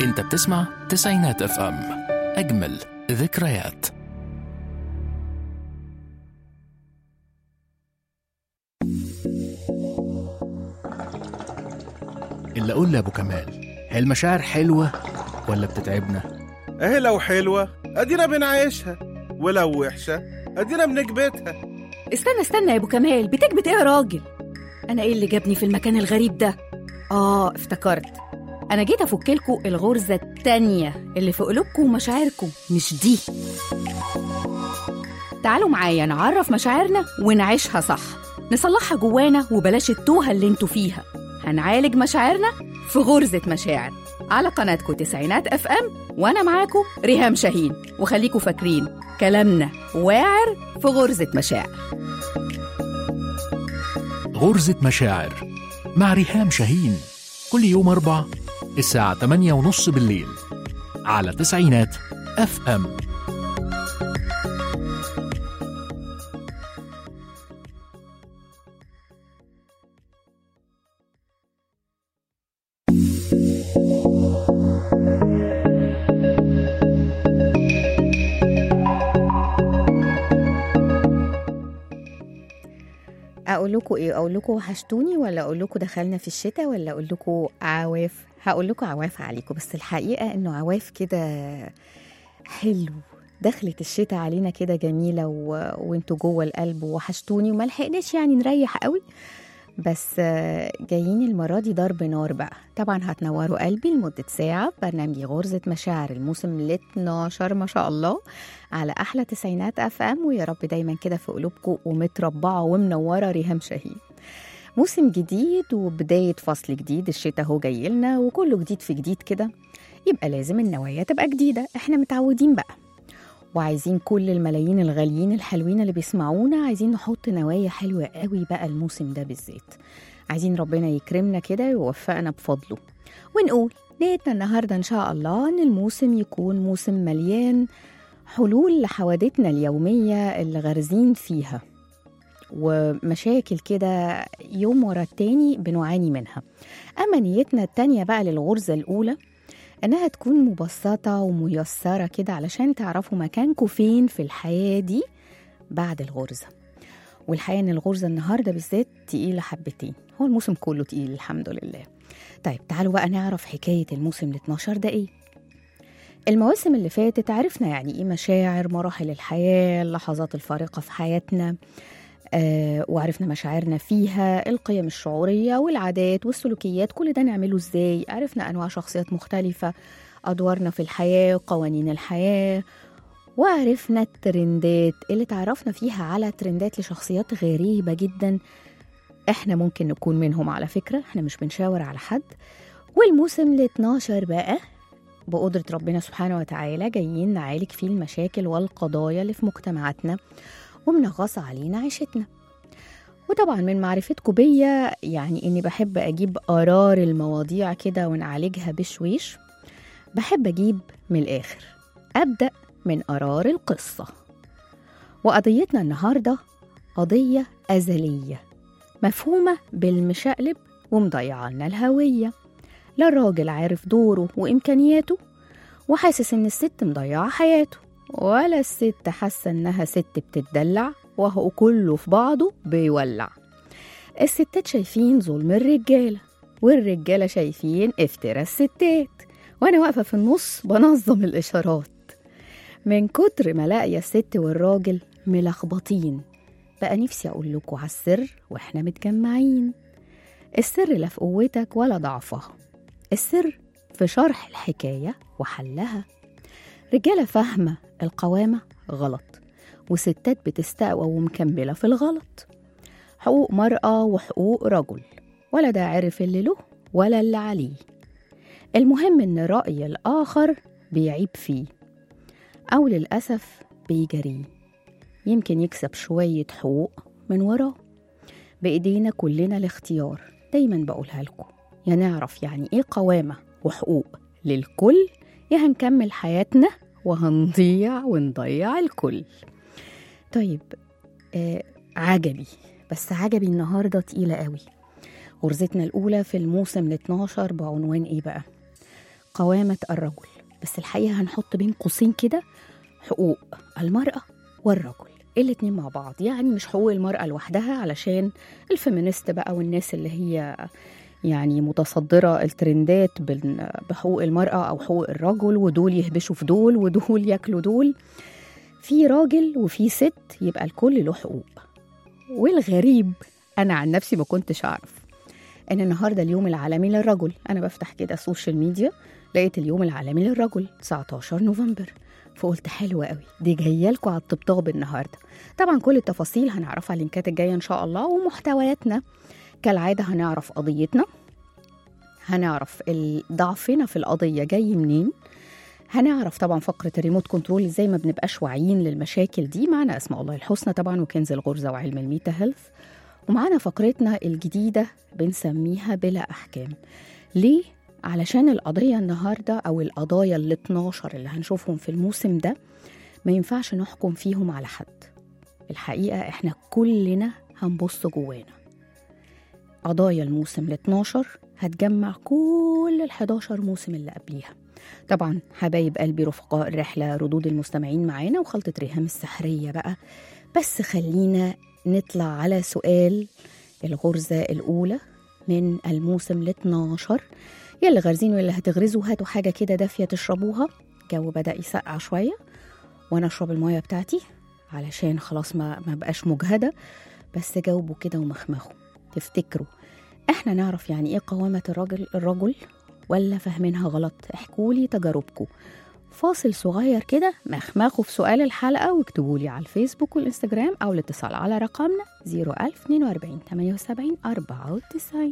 انت بتسمع تسعينات اف ام اجمل ذكريات اللي اقول لابو كمال هي المشاعر حلوه ولا بتتعبنا اهي لو حلوة ادينا بنعيشها ولو وحشة ادينا بنكبتها استنى استنى يا ابو كمال بتكبت ايه يا راجل انا ايه اللي جابني في المكان الغريب ده اه افتكرت انا جيت افكلكوا الغرزه التانية اللي في قلوبكم ومشاعركم مش دي تعالوا معايا نعرف مشاعرنا ونعيشها صح نصلحها جوانا وبلاش التوهه اللي انتوا فيها هنعالج مشاعرنا في غرزه مشاعر على قناتكم تسعينات اف ام وانا معاكم ريهام شاهين وخليكوا فاكرين كلامنا واعر في غرزه مشاعر غرزة مشاعر مع ريهام شاهين كل يوم أربع الساعة 8 ونص بالليل على تسعينات اف ام اقول لكم ايه اقول لكم وحشتوني ولا اقول لكم دخلنا في الشتاء ولا اقول لكم عواف هقول لكم عواف عليكم بس الحقيقه انه عواف كده حلو دخلت الشتاء علينا كده جميله و... وانتوا جوه القلب ووحشتوني وما لحقناش يعني نريح قوي بس آه، جايين المرة دي ضرب نار بقى طبعا هتنوروا قلبي لمدة ساعة برنامج غرزة مشاعر الموسم ال 12 ما شاء الله على أحلى تسعينات أف أم ويا رب دايما كده في قلوبكم ومتربعة ومنورة ريهام شاهين موسم جديد وبداية فصل جديد الشتاء هو جاي لنا وكله جديد في جديد كده يبقى لازم النوايا تبقى جديدة احنا متعودين بقى وعايزين كل الملايين الغاليين الحلوين اللي بيسمعونا عايزين نحط نوايا حلوة قوي بقى الموسم ده بالذات عايزين ربنا يكرمنا كده ويوفقنا بفضله ونقول نيتنا النهاردة إن شاء الله إن الموسم يكون موسم مليان حلول لحوادثنا اليومية اللي غارزين فيها ومشاكل كده يوم ورا التاني بنعاني منها أما نيتنا التانية بقى للغرزة الأولى إنها تكون مبسطة وميسرة كده علشان تعرفوا مكانكم فين في الحياة دي بعد الغرزة والحقيقة إن الغرزة النهاردة بالذات تقيلة حبتين هو الموسم كله تقيل الحمد لله طيب تعالوا بقى نعرف حكاية الموسم ال 12 ده إيه المواسم اللي فاتت عرفنا يعني إيه مشاعر مراحل الحياة اللحظات الفارقة في حياتنا آه وعرفنا مشاعرنا فيها القيم الشعورية والعادات والسلوكيات كل ده نعمله إزاي عرفنا أنواع شخصيات مختلفة أدوارنا في الحياة قوانين الحياة وعرفنا الترندات اللي تعرفنا فيها على ترندات لشخصيات غريبة جدا احنا ممكن نكون منهم على فكرة احنا مش بنشاور على حد والموسم ال 12 بقى بقدرة ربنا سبحانه وتعالى جايين نعالج فيه المشاكل والقضايا اللي في مجتمعاتنا ومنغصة علينا عيشتنا وطبعا من معرفتكم بيا يعني اني بحب اجيب قرار المواضيع كده ونعالجها بشويش بحب اجيب من الاخر ابدا من قرار القصه وقضيتنا النهارده قضيه ازليه مفهومه بالمشقلب ومضيعه لنا الهويه لا الراجل عارف دوره وامكانياته وحاسس ان الست مضيعه حياته ولا الست حاسه انها ست بتتدلع وهو كله في بعضه بيولع الستات شايفين ظلم الرجاله والرجاله شايفين افتراء الستات وانا واقفه في النص بنظم الاشارات من كتر ما لاقيه الست والراجل ملخبطين بقى نفسي اقول لكم على السر واحنا متجمعين السر لا في قوتك ولا ضعفها السر في شرح الحكايه وحلها رجاله فاهمه القوامه غلط وستات بتستقوى ومكمله في الغلط حقوق مرأة وحقوق رجل ولا ده عرف اللي له ولا اللي عليه المهم إن رأي الآخر بيعيب فيه أو للأسف بيجريه يمكن يكسب شوية حقوق من وراه بإيدينا كلنا الاختيار دايما بقولها لكم يا نعرف يعني إيه قوامة وحقوق للكل يا هنكمل حياتنا وهنضيع ونضيع الكل طيب آه عجبي بس عجبي النهارده تقيلة قوي غرزتنا الأولى في الموسم ال 12 بعنوان إيه بقى؟ قوامة الرجل بس الحقيقة هنحط بين قوسين كده حقوق المرأة والرجل الاتنين مع بعض يعني مش حقوق المرأة لوحدها علشان الفيمينست بقى والناس اللي هي يعني متصدرة الترندات بال- بحقوق المرأة أو حقوق الرجل ودول يهبشوا في دول ودول ياكلوا دول في راجل وفي ست يبقى الكل له حقوق والغريب أنا عن نفسي ما كنتش أعرف إن النهاردة اليوم العالمي للرجل أنا بفتح كده السوشيال ميديا لقيت اليوم العالمي للرجل 19 نوفمبر فقلت حلوة قوي دي جاية لكم على الطبطاب النهاردة طبعا كل التفاصيل هنعرفها على اللينكات الجاية إن شاء الله ومحتوياتنا كالعادة هنعرف قضيتنا هنعرف ال- ضعفنا في القضية جاي منين هنعرف طبعا فقرة الريموت كنترول ازاي ما بنبقاش واعيين للمشاكل دي معنا اسماء الله الحسنى طبعا وكنز الغرزة وعلم الميتا هيلث ومعانا فقرتنا الجديدة بنسميها بلا أحكام ليه؟ علشان القضية النهاردة أو القضايا ال 12 اللي هنشوفهم في الموسم ده ما ينفعش نحكم فيهم على حد الحقيقة احنا كلنا هنبص جوانا قضايا الموسم ال 12 هتجمع كل ال 11 موسم اللي قبليها طبعا حبايب قلبي رفقاء الرحلة ردود المستمعين معانا وخلطة ريهام السحرية بقى بس خلينا نطلع على سؤال الغرزة الأولى من الموسم ال 12 يلي غارزين واللي هتغرزوا هاتوا حاجة كده دافية تشربوها الجو بدأ يسقع شوية وأنا أشرب المية بتاعتي علشان خلاص ما, ما بقاش مجهدة بس جاوبوا كده ومخمخوا تفتكروا احنا نعرف يعني ايه قوامة الرجل الرجل ولا فاهمينها غلط احكولي تجاربكم فاصل صغير كده مخمخوا في سؤال الحلقة واكتبوا لي على الفيسبوك والإنستجرام أو الاتصال على رقمنا 01042 78 94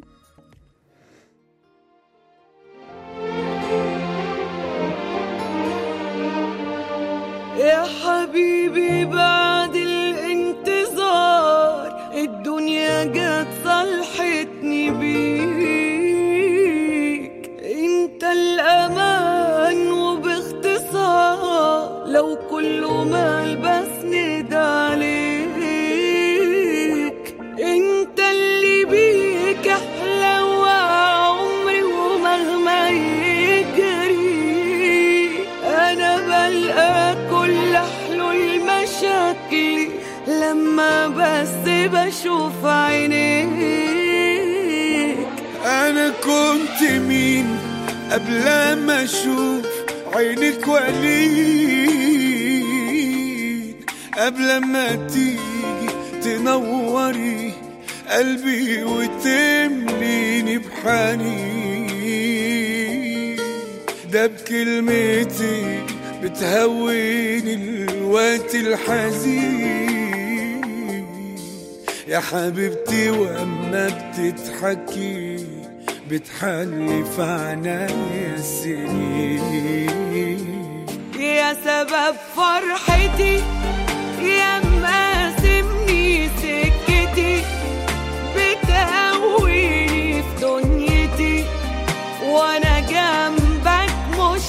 يا حبيبي بعد الانتظار الدنيا جت صلحتني بيك انت الامان وباختصار لو كله مال بس ندى عليك انت اللي بيك احلى وعمري ومهما يجري انا بلقى كل حلول مشاكلي لما بس بشوف عينيك انا كنت مين قبل ما اشوف عينك وليد قبل ما تيجي تنوري قلبي وتمليني بحنين ده بكلمتي بتهوني الوقت الحزين يا حبيبتي واما بتضحكي بتحلي في عنايا السنين يا سبب فرحتي يا مقاسمني سكتي بتقويني في دنيتي وانا جنبك مش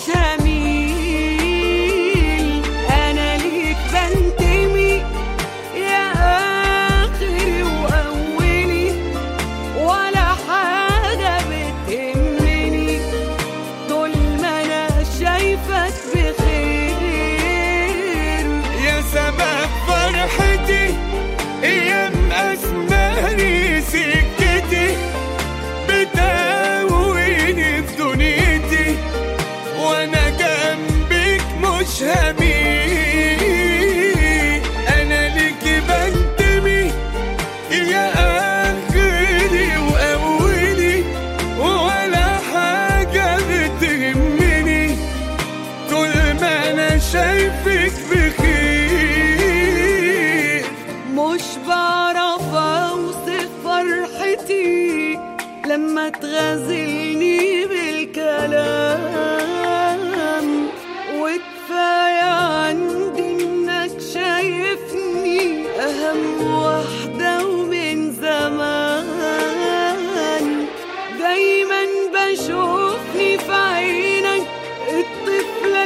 هميل انا ليك بنتمي يا اخري واولي ولا حاجه بتهمني طول ما انا شايفك بخير يا سبب فرحتي ايام اسماني سكتي بتقويني في دنيتي وانا جنبك مش هميل انا ليكي بنتمي يا اخري واولي ولا حاجه بتهمني طول ما انا شايفك بخير مش بعرف اوصف فرحتي لما تغازلني بالكلام وكفاية عندي انك شايفني اهم واحدة ومن زمان دايما بشوفني في عينك الطفلة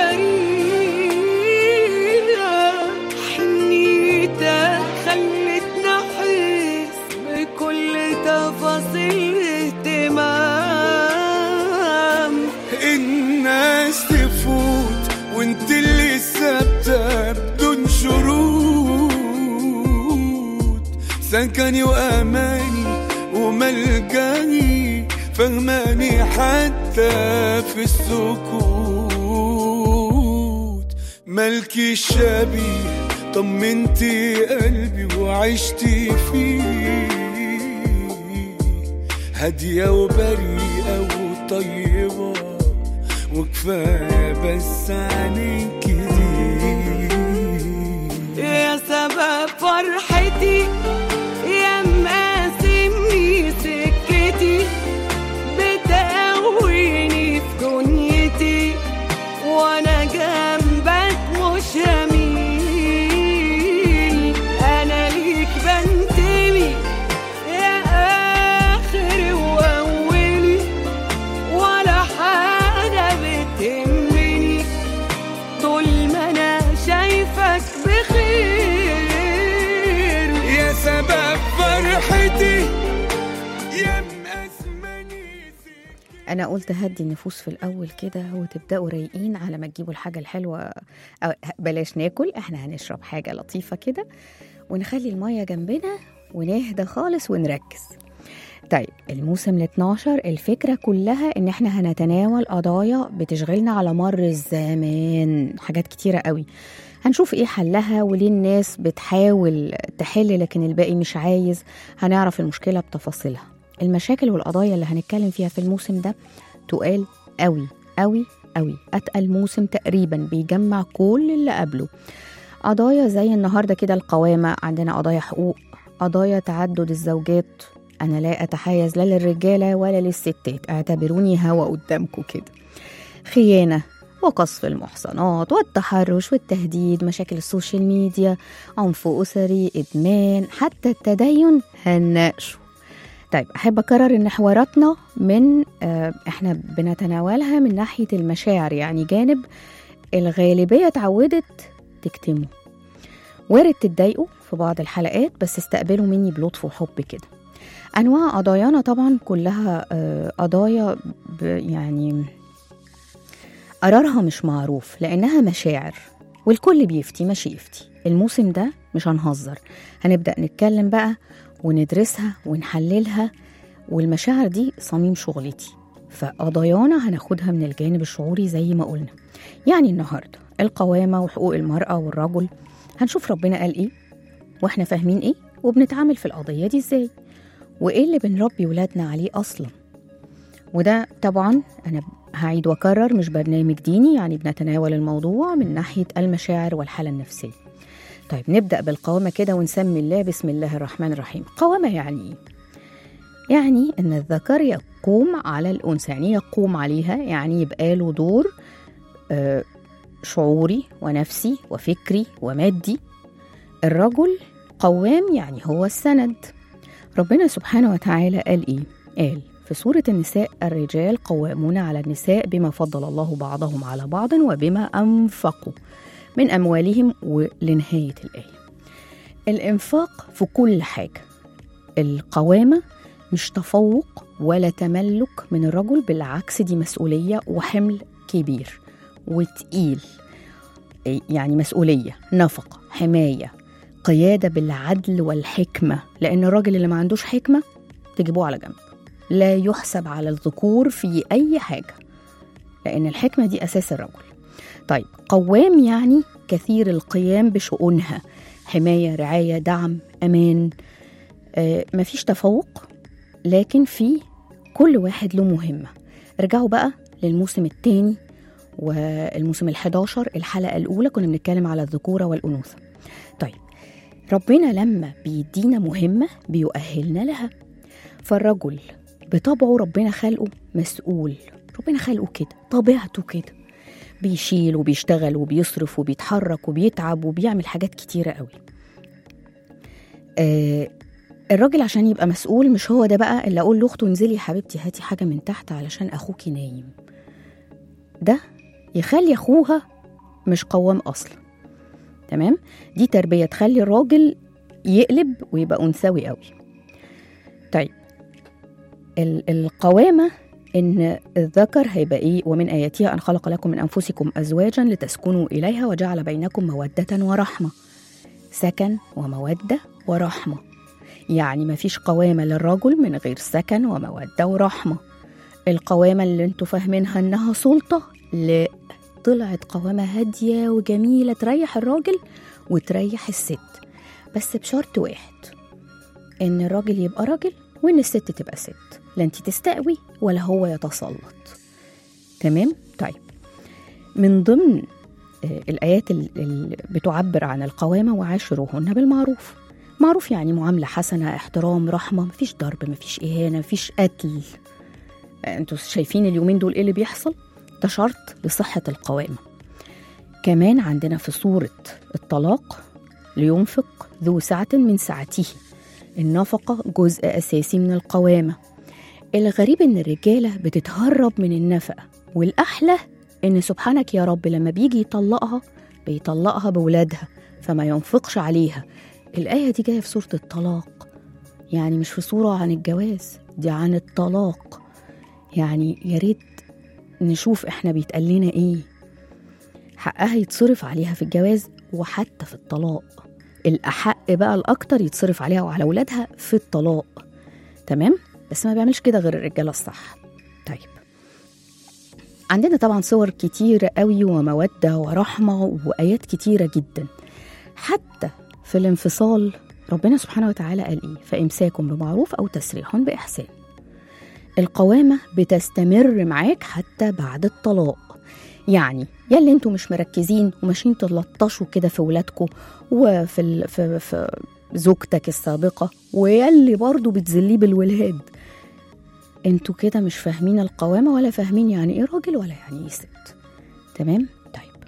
البريئة حنيتك خلتني احس بكل تفاصيل اهتمام سكني وأماني وملجأي فهماني حتى في السكوت ملكي الشبيه طمنتي قلبي وعشتي فيه هادية وبريئة وطيبة وكفاية بس عليك دي يا سبب فرحتي يا مقاسمني سكتي بتقويني في دنيتي وانا جنبك مش هميل انا ليك بنتمي يا اخري واولي ولا حاجه بتهمني طول ما انا شايفك بخير يا سبب فرحتي يا مأسمني انا قلت هدي النفوس في الاول كده وتبداوا رايقين على ما تجيبوا الحاجه الحلوه أو بلاش ناكل احنا هنشرب حاجه لطيفه كده ونخلي الميه جنبنا ونهدى خالص ونركز طيب الموسم ال 12 الفكرة كلها إن إحنا هنتناول قضايا بتشغلنا على مر الزمان حاجات كتيرة قوي هنشوف إيه حلها وليه الناس بتحاول تحل لكن الباقي مش عايز هنعرف المشكلة بتفاصيلها المشاكل والقضايا اللي هنتكلم فيها في الموسم ده تقال قوي قوي قوي أتقل موسم تقريبا بيجمع كل اللي قبله قضايا زي النهاردة كده القوامة عندنا قضايا حقوق قضايا تعدد الزوجات أنا لا أتحيز لا للرجالة ولا للستات اعتبروني هوا قدامكم كده خيانة وقصف المحصنات والتحرش والتهديد مشاكل السوشيال ميديا عنف أسري إدمان حتى التدين هنناقشه طيب أحب أكرر إن حواراتنا من آه، إحنا بنتناولها من ناحية المشاعر يعني جانب الغالبية اتعودت تكتمه وارد تتضايقوا في بعض الحلقات بس استقبلوا مني بلطف وحب كده انواع قضايانا طبعا كلها آه، قضايا ب- يعني قرارها مش معروف لانها مشاعر والكل بيفتي ماشي يفتي الموسم ده مش هنهزر هنبدا نتكلم بقى وندرسها ونحللها والمشاعر دي صميم شغلتي فقضايانا هناخدها من الجانب الشعوري زي ما قلنا يعني النهارده القوامه وحقوق المراه والرجل هنشوف ربنا قال ايه واحنا فاهمين ايه وبنتعامل في القضيه دي ازاي وايه اللي بنربي ولادنا عليه اصلا وده طبعا انا هعيد واكرر مش برنامج ديني يعني بنتناول الموضوع من ناحيه المشاعر والحاله النفسيه طيب نبدا بالقوامه كده ونسمي الله بسم الله الرحمن الرحيم قوامه يعني ايه يعني ان الذكر يقوم على الانثى يعني يقوم عليها يعني يبقى له دور آه، شعوري ونفسي وفكري ومادي الرجل قوام يعني هو السند ربنا سبحانه وتعالى قال ايه قال في سورة النساء الرجال قوامون على النساء بما فضل الله بعضهم على بعض وبما أنفقوا من أموالهم ولنهاية الآية الإنفاق في كل حاجة القوامة مش تفوق ولا تملك من الرجل بالعكس دي مسؤولية وحمل كبير وتقيل يعني مسؤولية نفقة حماية قيادة بالعدل والحكمة لأن الراجل اللي ما عندوش حكمة تجيبوه على جنب لا يحسب على الذكور في أي حاجة لأن الحكمة دي أساس الرجل طيب قوام يعني كثير القيام بشؤونها حماية رعاية دعم أمان آه مفيش تفوق لكن في كل واحد له مهمة ارجعوا بقى للموسم الثاني والموسم ال11 الحلقة الأولى كنا بنتكلم على الذكورة والأنوثة طيب ربنا لما بيدينا مهمة بيؤهلنا لها فالرجل بطبعه ربنا خلقه مسؤول ربنا خلقه كده طبيعته كده بيشيل وبيشتغل وبيصرف وبيتحرك وبيتعب وبيعمل حاجات كتيرة قوي آه الراجل عشان يبقى مسؤول مش هو ده بقى اللي اقول لاخته انزلي يا حبيبتي هاتي حاجه من تحت علشان اخوكي نايم ده يخلي اخوها مش قوام اصلا تمام دي تربيه تخلي الراجل يقلب ويبقى انثوي قوي طيب ال- القوامه ان الذكر هيبقى ايه ومن اياتها ان خلق لكم من انفسكم ازواجا لتسكنوا اليها وجعل بينكم موده ورحمه سكن وموده ورحمه يعني مفيش قوامة للرجل من غير سكن ومودة ورحمة القوامة اللي انتوا فاهمينها انها سلطة لا طلعت قوامة هادية وجميلة تريح الراجل وتريح الست بس بشرط واحد ان الراجل يبقى راجل وان الست تبقى ست لا انت تستقوي ولا هو يتسلط تمام طيب من ضمن آه، الآيات اللي بتعبر عن القوامة وعاشروهن بالمعروف معروف يعني معاملة حسنة احترام رحمة مفيش ضرب مفيش إهانة مفيش قتل آه، انتوا شايفين اليومين دول ايه اللي بيحصل ده شرط لصحة القوامة كمان عندنا في سورة الطلاق لينفق ذو سعة من سعته النفقة جزء أساسي من القوامة الغريب إن الرجالة بتتهرب من النفقة والأحلى إن سبحانك يا رب لما بيجي يطلقها بيطلقها بولادها فما ينفقش عليها الآية دي جاية في سورة الطلاق يعني مش في سورة عن الجواز دي عن الطلاق يعني يا ريت نشوف احنا بيتقال لنا ايه حقها يتصرف عليها في الجواز وحتى في الطلاق الأحق بقى الأكتر يتصرف عليها وعلى أولادها في الطلاق تمام بس ما بيعملش كده غير الرجالة الصح طيب عندنا طبعا صور كتيرة قوي ومودة ورحمة وآيات كتيرة جدا حتى في الانفصال ربنا سبحانه وتعالى قال إيه فإمساك بمعروف أو تسريح بإحسان القوامة بتستمر معاك حتى بعد الطلاق يعني يا اللي انتوا مش مركزين وماشيين تلطشوا كده في ولادكم وفي ال... في... في زوجتك السابقة ويا اللي برضه بتذليه بالولاد انتوا كده مش فاهمين القوامة ولا فاهمين يعني ايه راجل ولا يعني ايه ست تمام طيب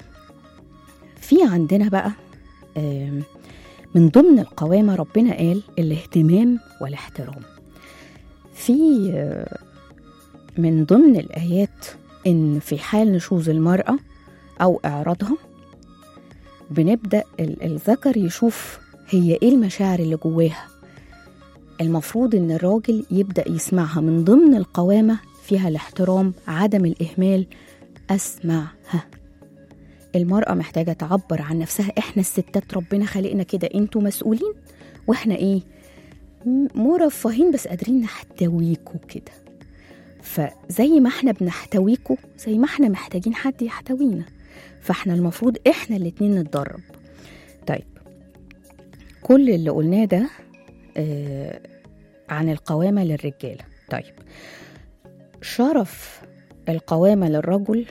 في عندنا بقى آم، من ضمن القوامة ربنا قال الاهتمام والاحترام في آه، من ضمن الآيات إن في حال نشوز المرأة أو إعراضها بنبدأ ال- الذكر يشوف هي إيه المشاعر اللي جواها المفروض إن الراجل يبدأ يسمعها من ضمن القوامة فيها الاحترام عدم الإهمال أسمعها المرأة محتاجة تعبر عن نفسها إحنا الستات ربنا خلقنا كده أنتوا مسؤولين وإحنا إيه م- مرفهين بس قادرين نحتويكوا كده فزي ما احنا بنحتويكوا زي ما احنا محتاجين حد يحتوينا فاحنا المفروض احنا الاتنين نتدرب طيب كل اللي قلناه ده آه عن القوامة للرجالة طيب شرف القوامة للرجل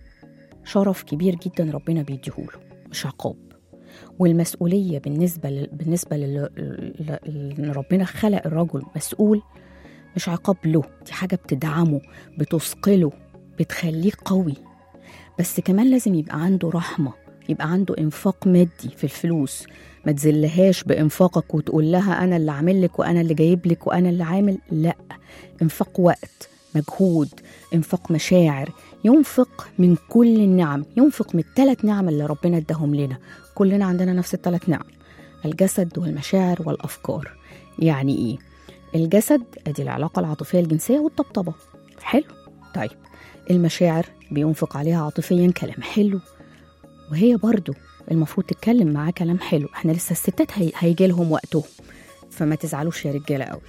شرف كبير جدا ربنا بيديهوله مش عقاب والمسؤولية بالنسبة لل... بالنسبة لل... ل- إن ربنا خلق الرجل مسؤول مش عقاب له دي حاجة بتدعمه بتثقله بتخليه قوي بس كمان لازم يبقى عنده رحمة يبقى عنده إنفاق مادي في الفلوس ما تزلهاش بإنفاقك وتقول لها أنا اللي عامل لك وأنا اللي جايب لك وأنا اللي عامل لأ إنفاق وقت مجهود إنفاق مشاعر ينفق من كل النعم ينفق من الثلاث نعم اللي ربنا اداهم لنا كلنا عندنا نفس الثلاث نعم الجسد والمشاعر والأفكار يعني إيه؟ الجسد ادي العلاقه العاطفيه الجنسيه والطبطبه حلو طيب المشاعر بينفق عليها عاطفيا كلام حلو وهي برضو المفروض تتكلم معاه كلام حلو احنا لسه الستات هي... هيجي لهم وقتهم فما تزعلوش يا رجاله قوي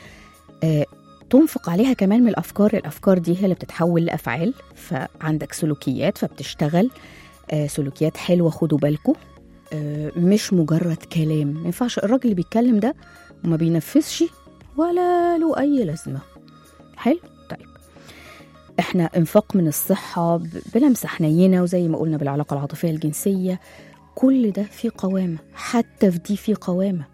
آه، تنفق عليها كمان من الافكار الافكار دي هي اللي بتتحول لافعال فعندك سلوكيات فبتشتغل آه، سلوكيات حلوه خدوا بالكم آه، مش مجرد كلام ما ينفعش الراجل اللي بيتكلم ده وما بينفذش ولا له أي لازمة حلو طيب احنا انفاق من الصحة ب- بلمسة حنينة وزي ما قلنا بالعلاقة العاطفية الجنسية كل ده فيه قوامة حتى في دي فيه قوامة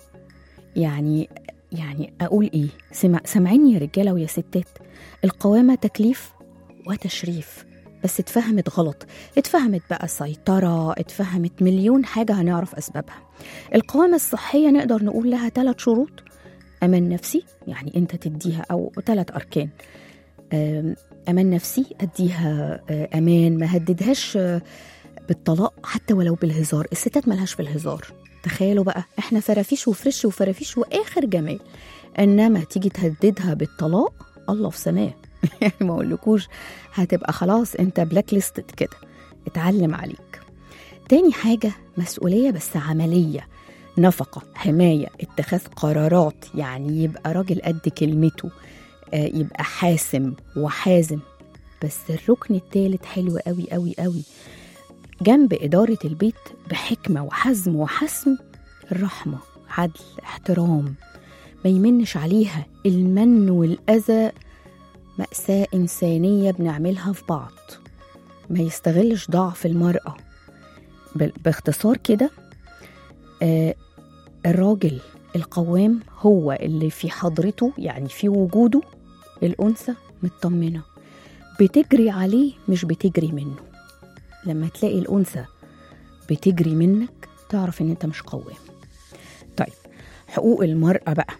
يعني يعني أقول إيه سمع سامعيني يا رجالة ويا ستات القوامة تكليف وتشريف بس اتفهمت غلط اتفهمت بقى سيطرة اتفهمت مليون حاجة هنعرف أسبابها القوامة الصحية نقدر نقول لها ثلاث شروط أمان نفسي يعني أنت تديها أو ثلاث أركان أم، أمان نفسي أديها آه، أمان ما هددهاش آه، بالطلاق حتى ولو بالهزار الستات ملهاش في الهزار تخيلوا بقى احنا فرافيش وفرش وفرافيش واخر جمال انما تيجي تهددها بالطلاق الله في سماه يعني ما اقولكوش هتبقى خلاص انت بلاك ليستد كده اتعلم عليك تاني حاجة مسؤولية بس عملية نفقة حماية اتخاذ قرارات يعني يبقى راجل قد كلمته آه، يبقى حاسم وحازم بس الركن التالت حلو قوي قوي قوي جنب إدارة البيت بحكمة وحزم وحسم الرحمة عدل احترام ما يمنش عليها المن والأذى مأساة إنسانية بنعملها في بعض ما يستغلش ضعف المرأة ب- باختصار كده آه الراجل القوام هو اللي في حضرته يعني في وجوده الأنثى مطمنة بتجري عليه مش بتجري منه لما تلاقي الأنثى بتجري منك تعرف إن أنت مش قوام طيب حقوق المرأة بقى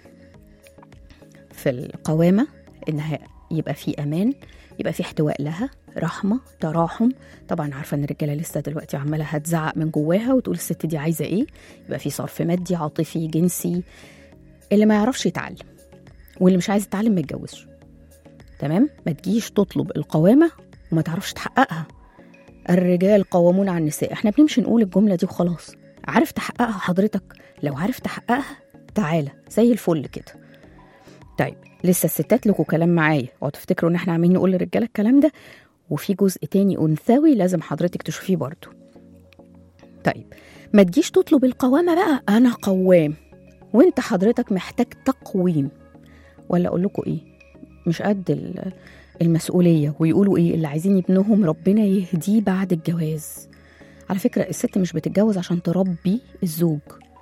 في القوامة إنها يبقى في أمان يبقى في احتواء لها رحمة تراحم طبعا عارفة إن الرجالة لسه دلوقتي عمالة هتزعق من جواها وتقول الست دي عايزة إيه يبقى في صرف مادي عاطفي جنسي اللي ما يعرفش يتعلم واللي مش عايز يتعلم ما يتجوزش تمام ما تجيش تطلب القوامة وما تعرفش تحققها الرجال قوامون على النساء احنا بنمشي نقول الجملة دي وخلاص عارف تحققها حضرتك لو عارف تحققها تعالى زي الفل كده طيب لسه الستات لكم كلام معايا اوعوا تفتكروا ان احنا عاملين نقول للرجاله الكلام ده وفي جزء تاني انثوي لازم حضرتك تشوفيه برضو طيب ما تجيش تطلب القوامه بقى انا قوام وانت حضرتك محتاج تقويم ولا اقول لكم ايه مش قد ال- المسؤوليه ويقولوا ايه اللي عايزين ابنهم ربنا يهديه بعد الجواز على فكره الست مش بتتجوز عشان تربي الزوج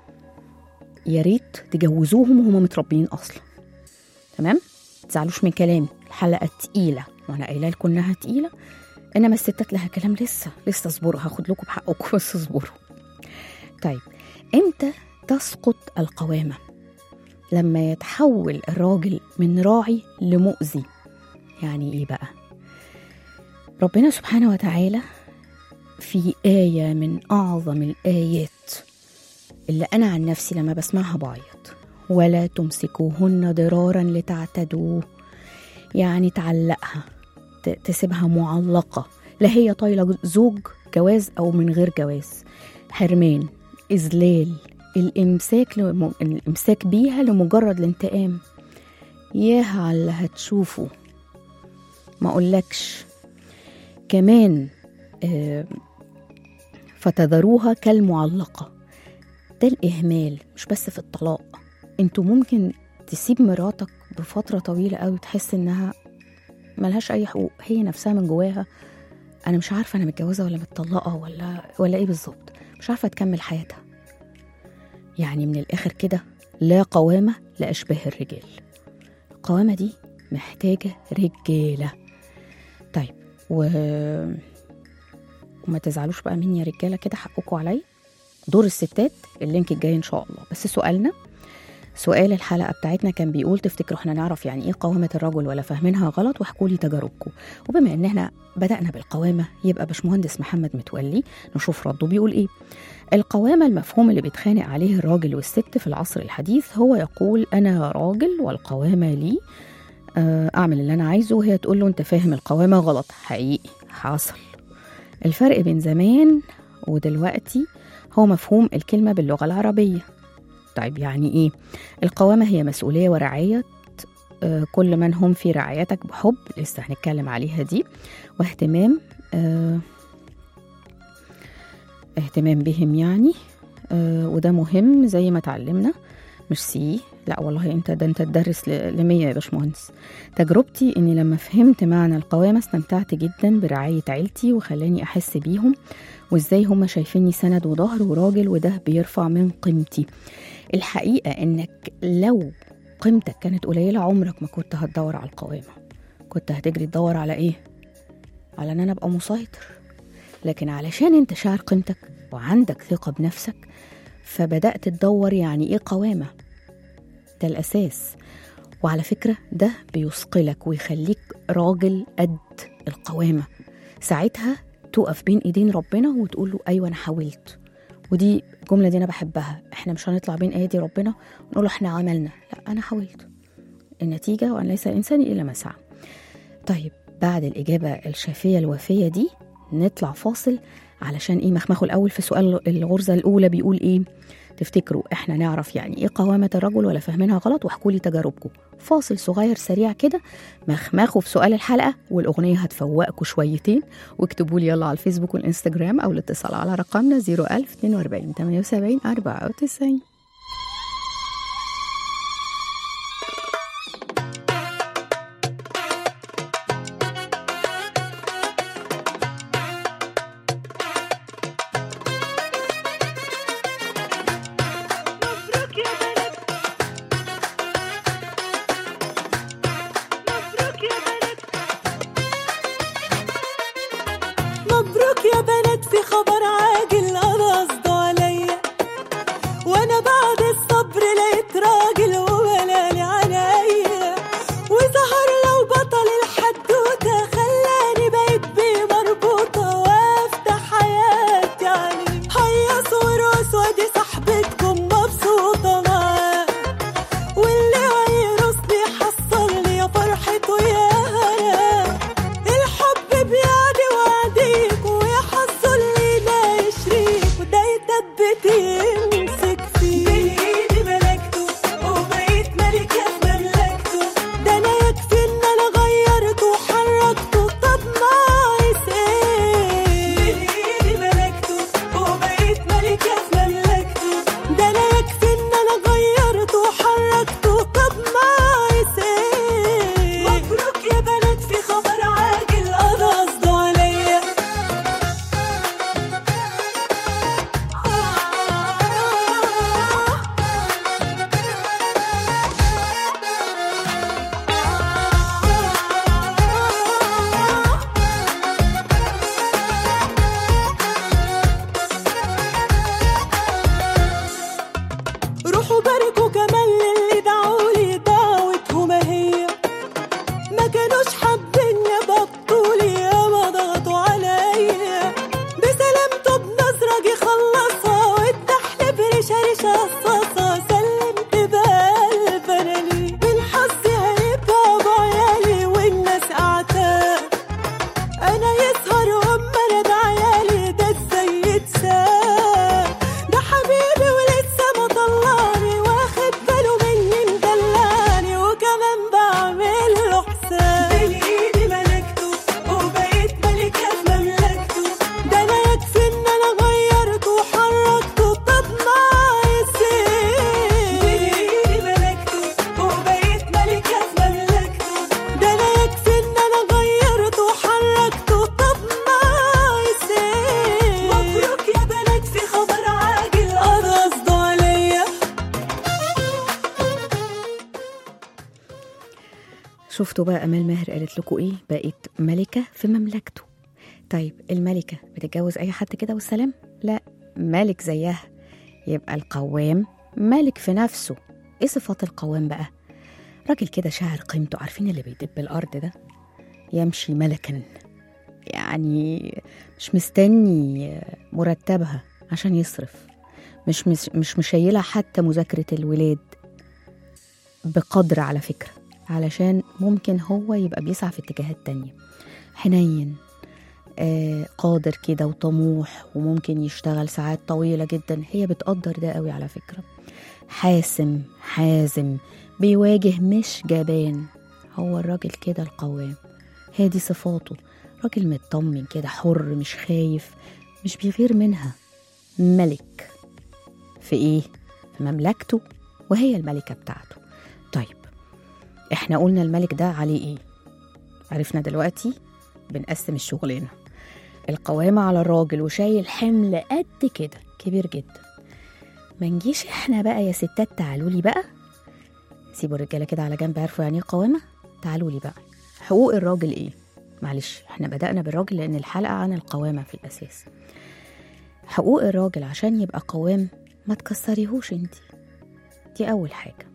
يا ريت تجوزوهم وهم متربيين اصلا تمام تزعلوش من كلامي الحلقه تقيله وانا قايله لكم انها تقيله انما الستات لها كلام لسه لسه اصبروا هاخد لكم بحقكم بس اصبروا طيب امتى تسقط القوامه لما يتحول الراجل من راعي لمؤذي يعني ايه بقى ربنا سبحانه وتعالى في آية من أعظم الآيات اللي أنا عن نفسي لما بسمعها بعيط ولا تمسكوهن ضرارا لتعتدوا يعني تعلقها ت- تسيبها معلقة لا هي طايلة زوج جواز أو من غير جواز حرمان إذلال الإمساك لم... الإمساك بيها لمجرد الانتقام ياها على اللي هتشوفه ما أقولكش كمان آه فتذروها كالمعلقة ده الإهمال مش بس في الطلاق انتوا ممكن تسيب مراتك بفترة طويلة قوي تحس انها ملهاش اي حقوق هي نفسها من جواها انا مش عارفة انا متجوزة ولا متطلقة ولا ولا ايه بالظبط مش عارفة تكمل حياتها يعني من الاخر كده لا قوامة لأشباه الرجال القوامة دي محتاجة رجالة طيب و... وما تزعلوش بقى مني يا رجالة كده حقكم عليا دور الستات اللينك الجاي ان شاء الله بس سؤالنا سؤال الحلقه بتاعتنا كان بيقول تفتكروا احنا نعرف يعني ايه قوامه الرجل ولا فاهمينها غلط واحكوا لي تجاربكم وبما ان احنا بدانا بالقوامه يبقى باشمهندس محمد متولي نشوف رده بيقول ايه القوامه المفهوم اللي بيتخانق عليه الراجل والست في العصر الحديث هو يقول انا راجل والقوامه لي آه، اعمل اللي انا عايزه وهي تقول له انت فاهم القوامه غلط حقيقي حصل الفرق بين زمان ودلوقتي هو مفهوم الكلمة باللغة العربية طيب يعني إيه؟ القوامة هي مسؤولية ورعاية آه، كل من هم في رعايتك بحب لسه هنتكلم عليها دي واهتمام آه، اهتمام بهم يعني آه، وده مهم زي ما اتعلمنا مش سي لا والله انت ده انت تدرس ل 100 يا باشمهندس تجربتي اني لما فهمت معنى القوامه استمتعت جدا برعايه عيلتي وخلاني احس بيهم وازاي هما شايفيني سند وظهر وراجل وده بيرفع من قيمتي الحقيقه انك لو قيمتك كانت قليله عمرك ما كنت هتدور على القوامه كنت هتجري تدور على ايه على ان انا ابقى مسيطر لكن علشان انت شاعر قيمتك وعندك ثقه بنفسك فبدات تدور يعني ايه قوامه ده الاساس وعلى فكره ده بيثقلك ويخليك راجل قد القوامه ساعتها تقف بين ايدين ربنا وتقول له ايوه انا حاولت ودي الجمله دي انا بحبها احنا مش هنطلع بين ايدي ربنا ونقول له احنا عملنا لا انا حاولت النتيجه وان ليس الانسان الا ما سعى طيب بعد الاجابه الشافيه الوافيه دي نطلع فاصل علشان ايه مخمخه الاول في سؤال الغرزه الاولى بيقول ايه تفتكروا احنا نعرف يعني ايه قوامه الرجل ولا فاهمينها غلط واحكوا لي تجاربكم فاصل صغير سريع كده مخمخوا في سؤال الحلقه والاغنيه هتفوقكم شويتين واكتبوا لي يلا على الفيسبوك والانستجرام او الاتصال على رقمنا 01042 78 94 مبروك يا بنات في خبر عاجل انا قصده عليا وانا بعد الصبر لقيت راجل وبلالي عليا وظهر لو بطل الحدوته خلاني بقيت بيه مربوطه وافتح حياتي عليه هيص ورقص وادي صاحبتكم مبسوطه معاه واللي هيرقصني حصلني يا فرحته يا هلا الحب بيعدي وعديك ويا حظه اللي لا يشريك وده يثبت يمسك فيه بايدي ملكته وبقيت ملكة في مملكته ده انا يكفي ان انا غيرته وحركته طب ناقص ايه بايدي ملكته وبقيت ملكة في مملكته ده انا يكفي ان انا غيرته وحركته طب ناقص ايه مبروك يا بنات في خبر عاجل انا قصده عليا روحوا باركوا كمان للي دعولي دعوتهم هي ما كانوش حابين يبطولي يا ما ضغطوا عليا بسلامته بنظرة جه خلصها والدحل بريشة ريشة قصصها سلمت بقلب انا ليه بالحظ هيبقى بعيالي والناس اعتاب انا يسهر وام انا ده عيالي ده ازاي يتساب ده حبيبي ولسه مطلعني واخد باله مني مدلعني وكمان بعمل له حساب بالايدي ملكته وبقيت ملكة في مملكته ده انا يكفي ان انا غيرته وحركته طب ناقص ايه بالايدي ملكته وبقيت ملكة في مملكته ده انا يكفي ان انا غيرته وحركته طب ناقص ايه مبروك يا بنات في خبر عاجل انا قصده عليا شفتوا بقى امال ماهر قالت لكم ايه بقت ملكه في مملكته طيب الملكه بتتجوز اي حد كده والسلام لا ملك زيها يبقى القوام ملك في نفسه ايه صفات القوام بقى راجل كده شاعر قيمته عارفين اللي بيدب الارض ده يمشي ملكا يعني مش مستني مرتبها عشان يصرف مش مش مش مشيلة حتى مذاكرة الولاد بقدر على فكرة علشان ممكن هو يبقى بيسعى في اتجاهات تانية حنين آه قادر كده وطموح وممكن يشتغل ساعات طويلة جدا هي بتقدر ده قوي على فكرة حاسم حازم بيواجه مش جبان هو الراجل كده القوام هي دي صفاته راجل مطمن كده حر مش خايف مش بيغير منها ملك في ايه في مملكته وهي الملكة بتاعته طيب احنا قلنا الملك ده عليه ايه عرفنا دلوقتي بنقسم الشغلانة القوامة على الراجل وشايل حمل قد كده كبير جدا ما نجيش احنا بقى يا ستات تعالوا لي بقى سيبوا الرجاله كده على جنب عارفوا يعني ايه قوامه تعالوا لي بقى حقوق الراجل ايه معلش احنا بدأنا بالراجل لأن الحلقة عن القوامة في الأساس حقوق الراجل عشان يبقى قوام ما تكسريهوش انت دي أول حاجة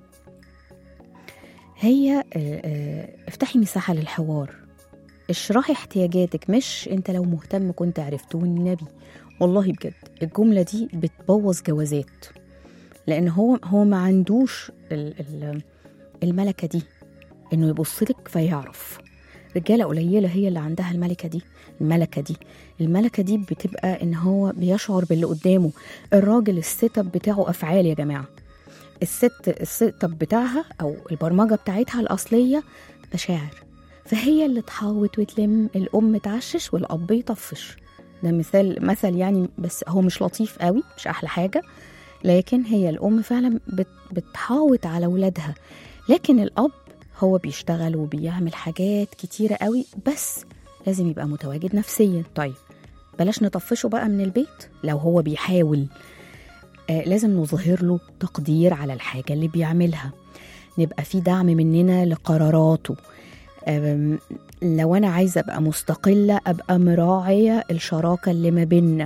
هي آه، آه، افتحي مساحة للحوار اشرحي احتياجاتك مش انت لو مهتم كنت عرفته والنبي والله بجد الجملة دي بتبوظ جوازات لأن هو هو ما عندوش ال- ال- الملكة دي إنه يبص لك فيعرف رجاله قليله هي اللي عندها الملكه دي الملكه دي الملكه دي بتبقى ان هو بيشعر باللي قدامه الراجل السيت اب بتاعه افعال يا جماعه الست السيت اب بتاعها او البرمجه بتاعتها الاصليه مشاعر فهي اللي تحاوط وتلم الام تعشش والاب يطفش ده مثال مثل يعني بس هو مش لطيف قوي مش احلى حاجه لكن هي الام فعلا بت بتحاوط على ولادها لكن الاب هو بيشتغل وبيعمل حاجات كتيره قوي بس لازم يبقى متواجد نفسيا طيب بلاش نطفشه بقى من البيت لو هو بيحاول آه لازم نظهر له تقدير على الحاجه اللي بيعملها نبقى في دعم مننا لقراراته آم، لو انا عايزه ابقى مستقله ابقى مراعيه الشراكه اللي ما بيننا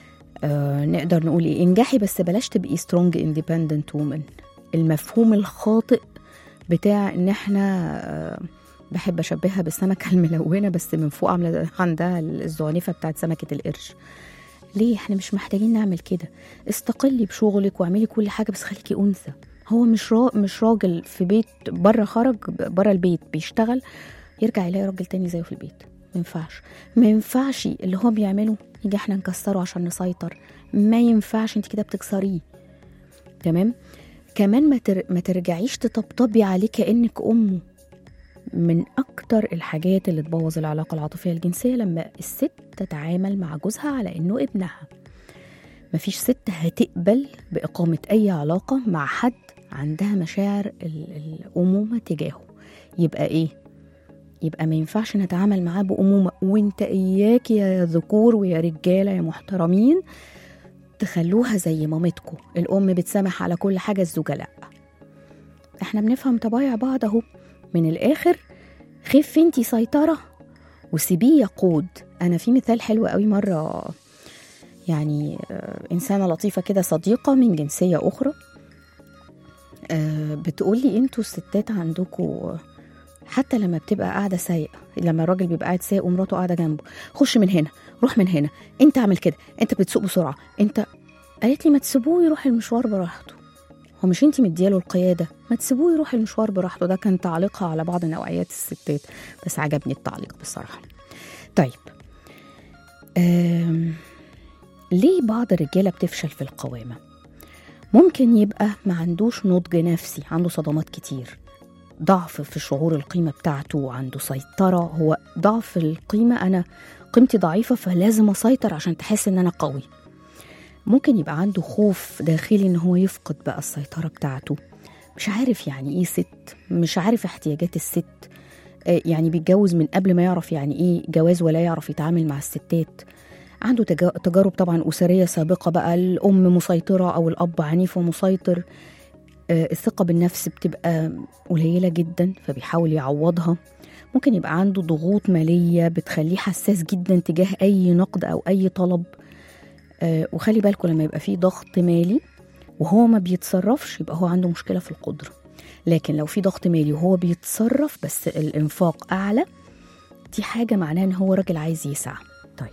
آه نقدر نقول ايه انجحي بس بلاش تبقي سترونج اندبندنت وومن المفهوم الخاطئ بتاع ان احنا آه بحب اشبهها بالسمكه الملونه بس من فوق عامله عندها الزعنفه بتاعت سمكه القرش ليه احنا مش محتاجين نعمل كده استقلي بشغلك واعملي كل حاجه بس خليكي انثى هو مش را... مش راجل في بيت بره خرج بره البيت بيشتغل يرجع يلاقي راجل تاني زيه في البيت ما ينفعش ما ينفعش اللي هو بيعمله يجي احنا نكسره عشان نسيطر ما ينفعش انت كده بتكسريه تمام كمان ما, تر... ما ترجعيش تطبطبي عليه كانك امه من اكتر الحاجات اللي تبوظ العلاقه العاطفيه الجنسيه لما الست تتعامل مع جوزها على انه ابنها مفيش ست هتقبل بإقامة أي علاقة مع حد عندها مشاعر ال- الأمومة تجاهه يبقى إيه؟ يبقى ما ينفعش نتعامل معاه بأمومة وانت إياك يا ذكور ويا رجالة يا محترمين تخلوها زي مامتكم الأم بتسامح على كل حاجة الزوجة لأ احنا بنفهم طبايع بعض اهو من الآخر خف انتي سيطرة وسيبيه يقود أنا في مثال حلو قوي مرة يعني آه، إنسانة لطيفة كده صديقة من جنسية أخرى آه، بتقولي انتوا الستات عندكوا حتى لما بتبقى قاعدة سايقة لما الراجل بيبقى قاعد سايق ومراته قاعدة جنبه خش من هنا روح من هنا انت اعمل كده انت بتسوق بسرعة انت قالت لي ما تسيبوه يروح المشوار براحته هو مش انت مدياله القيادة ما تسيبوه يروح المشوار براحته ده كان تعليقها على بعض نوعيات الستات بس عجبني التعليق بصراحة طيب أم... ليه بعض الرجالة بتفشل في القوامة؟ ممكن يبقى ما عندوش نضج نفسي عنده صدمات كتير ضعف في شعور القيمة بتاعته عنده سيطرة هو ضعف القيمة أنا قيمتي ضعيفة فلازم أسيطر عشان تحس إن أنا قوي ممكن يبقى عنده خوف داخلي إن هو يفقد بقى السيطرة بتاعته مش عارف يعني إيه ست مش عارف احتياجات الست آه، يعني بيتجوز من قبل ما يعرف يعني إيه جواز ولا يعرف يتعامل مع الستات عنده تجا- تجارب طبعا أسرية سابقة بقى الأم مسيطرة أو الأب عنيف ومسيطر آه، الثقة بالنفس بتبقى قليلة جدا فبيحاول يعوضها ممكن يبقى عنده ضغوط مالية بتخليه حساس جدا تجاه أي نقد أو أي طلب آه، وخلي بالكم لما يبقى فيه ضغط مالي وهو ما بيتصرفش يبقى هو عنده مشكلة في القدرة لكن لو في ضغط مالي وهو بيتصرف بس الإنفاق أعلى دي حاجة معناها إن هو راجل عايز يسعى طيب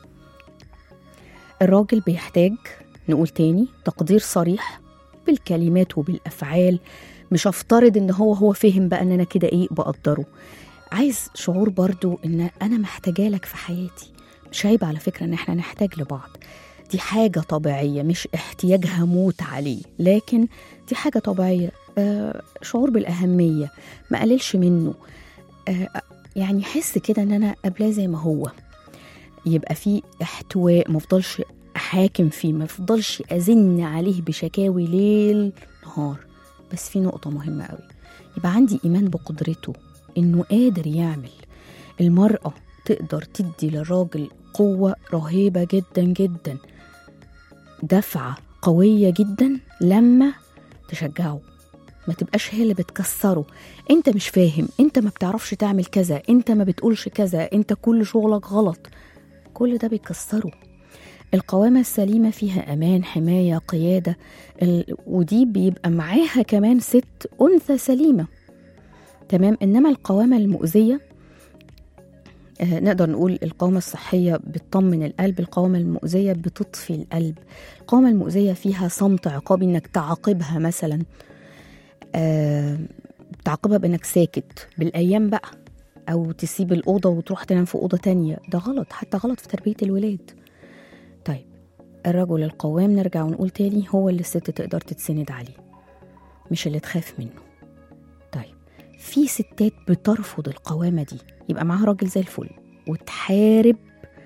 الراجل بيحتاج نقول تاني تقدير صريح بالكلمات وبالافعال مش افترض ان هو هو فهم بقى ان انا كده ايه بقدره عايز شعور برضو ان انا محتاجه لك في حياتي مش عيب على فكره ان احنا نحتاج لبعض دي حاجه طبيعيه مش احتياج هموت عليه لكن دي حاجه طبيعيه آه شعور بالاهميه ما قللش منه آه يعني حس كده ان انا قبلاه زي ما هو يبقى في احتواء ما افضلش احاكم فيه ما افضلش ازن عليه بشكاوي ليل نهار بس في نقطه مهمه قوي يبقى عندي ايمان بقدرته انه قادر يعمل المراه تقدر تدي للراجل قوه رهيبه جدا جدا دفعه قويه جدا لما تشجعه ما تبقاش هي اللي بتكسره انت مش فاهم انت ما بتعرفش تعمل كذا انت ما بتقولش كذا انت كل شغلك غلط كل ده بيكسره القوامة السليمة فيها أمان حماية قيادة ال... ودي بيبقى معاها كمان ست أنثى سليمة تمام إنما القوامة المؤذية آه نقدر نقول القوامة الصحية بتطمن القلب القوامة المؤذية بتطفي القلب القوامة المؤذية فيها صمت عقابي إنك تعاقبها مثلا آه تعاقبها بإنك ساكت بالأيام بقى او تسيب الاوضه وتروح تنام في اوضه تانية ده غلط حتى غلط في تربيه الولاد طيب الرجل القوام نرجع ونقول تاني هو اللي الست تقدر تتسند عليه مش اللي تخاف منه طيب في ستات بترفض القوامه دي يبقى معاها راجل زي الفل وتحارب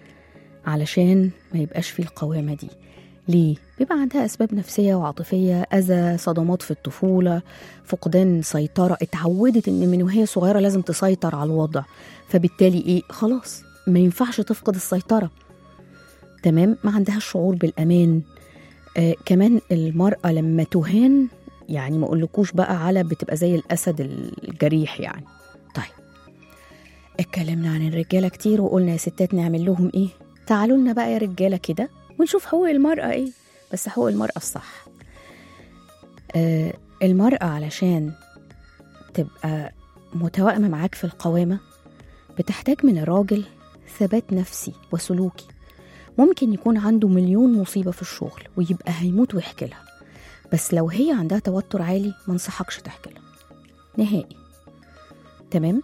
علشان ما يبقاش فيه القوامه دي ليه؟ بيبقى عندها أسباب نفسية وعاطفية أذى صدمات في الطفولة فقدان سيطرة اتعودت إن من وهي صغيرة لازم تسيطر على الوضع فبالتالي إيه؟ خلاص ما ينفعش تفقد السيطرة تمام ما عندهاش شعور بالأمان آه كمان المرأة لما تهان يعني ما أقولكوش بقى على بتبقى زي الأسد الجريح يعني طيب اتكلمنا عن الرجالة كتير وقلنا يا ستات نعمل لهم إيه تعالوا لنا بقى يا رجالة كده ونشوف حقوق المرأة إيه بس حقوق المرأة الصح آه المرأة علشان تبقى متوائمة معاك في القوامة بتحتاج من الراجل ثبات نفسي وسلوكي ممكن يكون عنده مليون مصيبة في الشغل ويبقى هيموت ويحكي لها بس لو هي عندها توتر عالي ما انصحكش تحكي لها نهائي تمام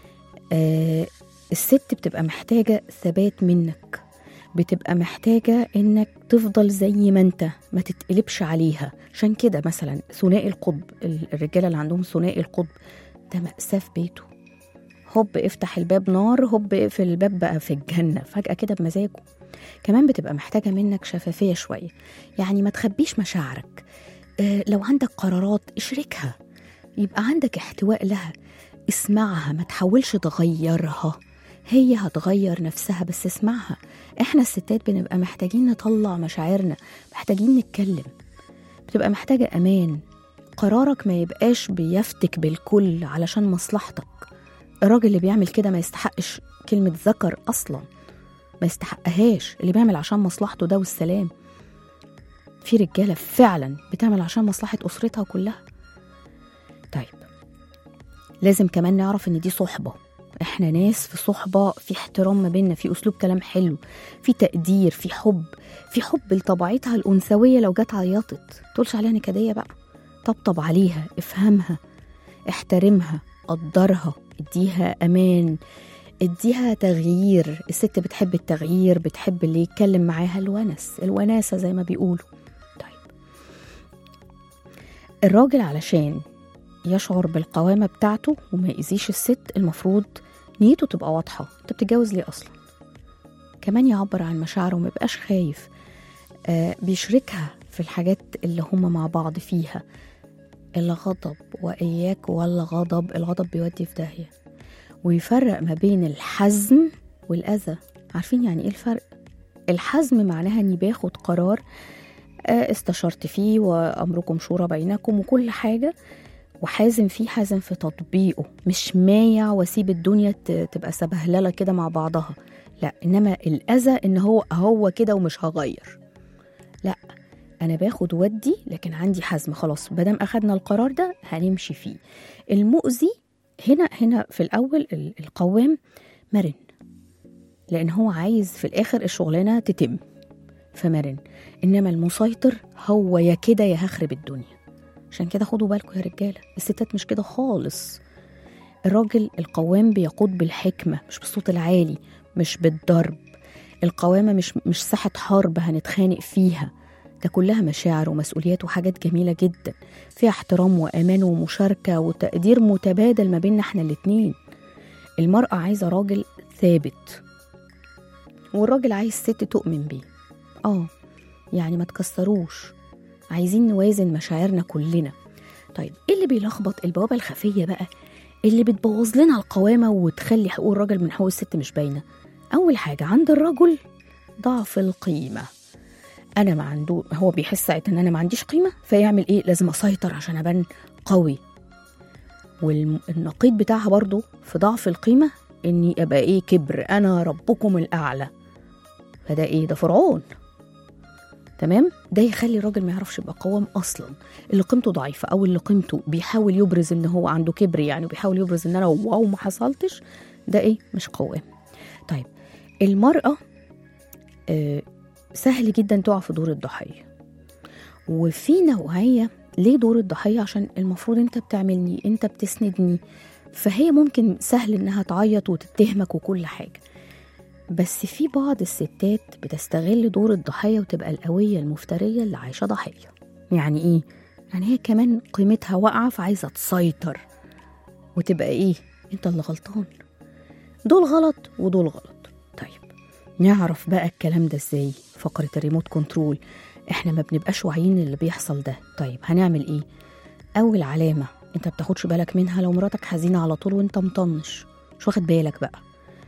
آه الست بتبقى محتاجة ثبات منك بتبقى محتاجة إنك تفضل زي ما أنت ما تتقلبش عليها عشان كده مثلا ثنائي القطب الرجالة اللي عندهم ثنائي القطب ده مأساة في بيته هوب افتح الباب نار هوب اقفل الباب بقى في الجنة فجأة كده بمزاجه كمان بتبقى محتاجة منك شفافية شوية يعني ما تخبيش مشاعرك اه لو عندك قرارات اشركها يبقى عندك احتواء لها اسمعها ما تحاولش تغيرها هي هتغير نفسها بس اسمعها احنا الستات بنبقى محتاجين نطلع مشاعرنا محتاجين نتكلم بتبقى محتاجة أمان قرارك ما يبقاش بيفتك بالكل علشان مصلحتك الراجل اللي بيعمل كده ما يستحقش كلمة ذكر أصلا ما يستحقهاش اللي بيعمل عشان مصلحته ده والسلام في رجالة فعلا بتعمل عشان مصلحة أسرتها كلها طيب لازم كمان نعرف إن دي صحبة احنا ناس في صحبة في احترام ما بيننا في أسلوب كلام حلو في تقدير في حب في حب لطبيعتها الأنثوية لو جت عيطت تقولش عليها نكدية بقى طبطب عليها افهمها احترمها قدرها اديها أمان اديها تغيير الست بتحب التغيير بتحب اللي يتكلم معاها الونس الوناسة زي ما بيقولوا طيب الراجل علشان يشعر بالقوامة بتاعته وما يأذيش الست المفروض نيته تبقى واضحة انت بتتجوز ليه أصلا كمان يعبر عن مشاعره وما يبقاش خايف آه بيشركها في الحاجات اللي هما مع بعض فيها الغضب وإياك والغضب الغضب بيودي في داهية ويفرق ما بين الحزم والأذى عارفين يعني إيه الفرق؟ الحزم معناها إني باخد قرار آه استشرت فيه وأمركم شورى بينكم وكل حاجة وحازم فيه حازم في تطبيقه مش مايع واسيب الدنيا تبقى سبهلله كده مع بعضها لا انما الاذى ان هو هو كده ومش هغير لا انا باخد ودي لكن عندي حزم خلاص مادام اخدنا القرار ده هنمشي فيه المؤذي هنا هنا في الاول القوام مرن لان هو عايز في الاخر الشغلانه تتم فمرن انما المسيطر هو يا كده يا هخرب الدنيا عشان كده خدوا بالكم يا رجاله الستات مش كده خالص الراجل القوام بيقود بالحكمه مش بالصوت العالي مش بالضرب القوامه مش مش ساحه حرب هنتخانق فيها ده كلها مشاعر ومسؤوليات وحاجات جميله جدا فيها احترام وامان ومشاركه وتقدير متبادل ما بيننا احنا الاتنين المراه عايزه راجل ثابت والراجل عايز ست تؤمن بيه اه يعني ما تكسروش عايزين نوازن مشاعرنا كلنا طيب ايه اللي بيلخبط البوابه الخفيه بقى اللي بتبوظ لنا القوامه وتخلي حقوق الراجل من حقوق الست مش باينه اول حاجه عند الرجل ضعف القيمه انا ما عنده هو بيحس ساعتها ان انا ما عنديش قيمه فيعمل ايه لازم اسيطر عشان ابان قوي والنقيض بتاعها برضو في ضعف القيمه اني ابقى ايه كبر انا ربكم الاعلى فده ايه ده فرعون تمام ده يخلي الراجل ما يعرفش يبقى قوام اصلا اللي قيمته ضعيفه او اللي قيمته بيحاول يبرز ان هو عنده كبر يعني وبيحاول يبرز ان انا واو ما حصلتش ده ايه مش قوام طيب المراه آه سهل جدا تقع في دور الضحيه وفي نوعيه ليه دور الضحيه عشان المفروض انت بتعملني انت بتسندني فهي ممكن سهل انها تعيط وتتهمك وكل حاجه بس في بعض الستات بتستغل دور الضحيه وتبقى القويه المفتريه اللي عايشه ضحيه يعني ايه يعني هي كمان قيمتها واقعه فعايزه تسيطر وتبقى ايه انت اللي غلطان دول غلط ودول غلط طيب نعرف بقى الكلام ده ازاي فقره الريموت كنترول احنا ما بنبقاش واعيين اللي بيحصل ده طيب هنعمل ايه اول علامه انت بتاخدش بالك منها لو مراتك حزينه على طول وانت مطنش مش واخد بالك بقى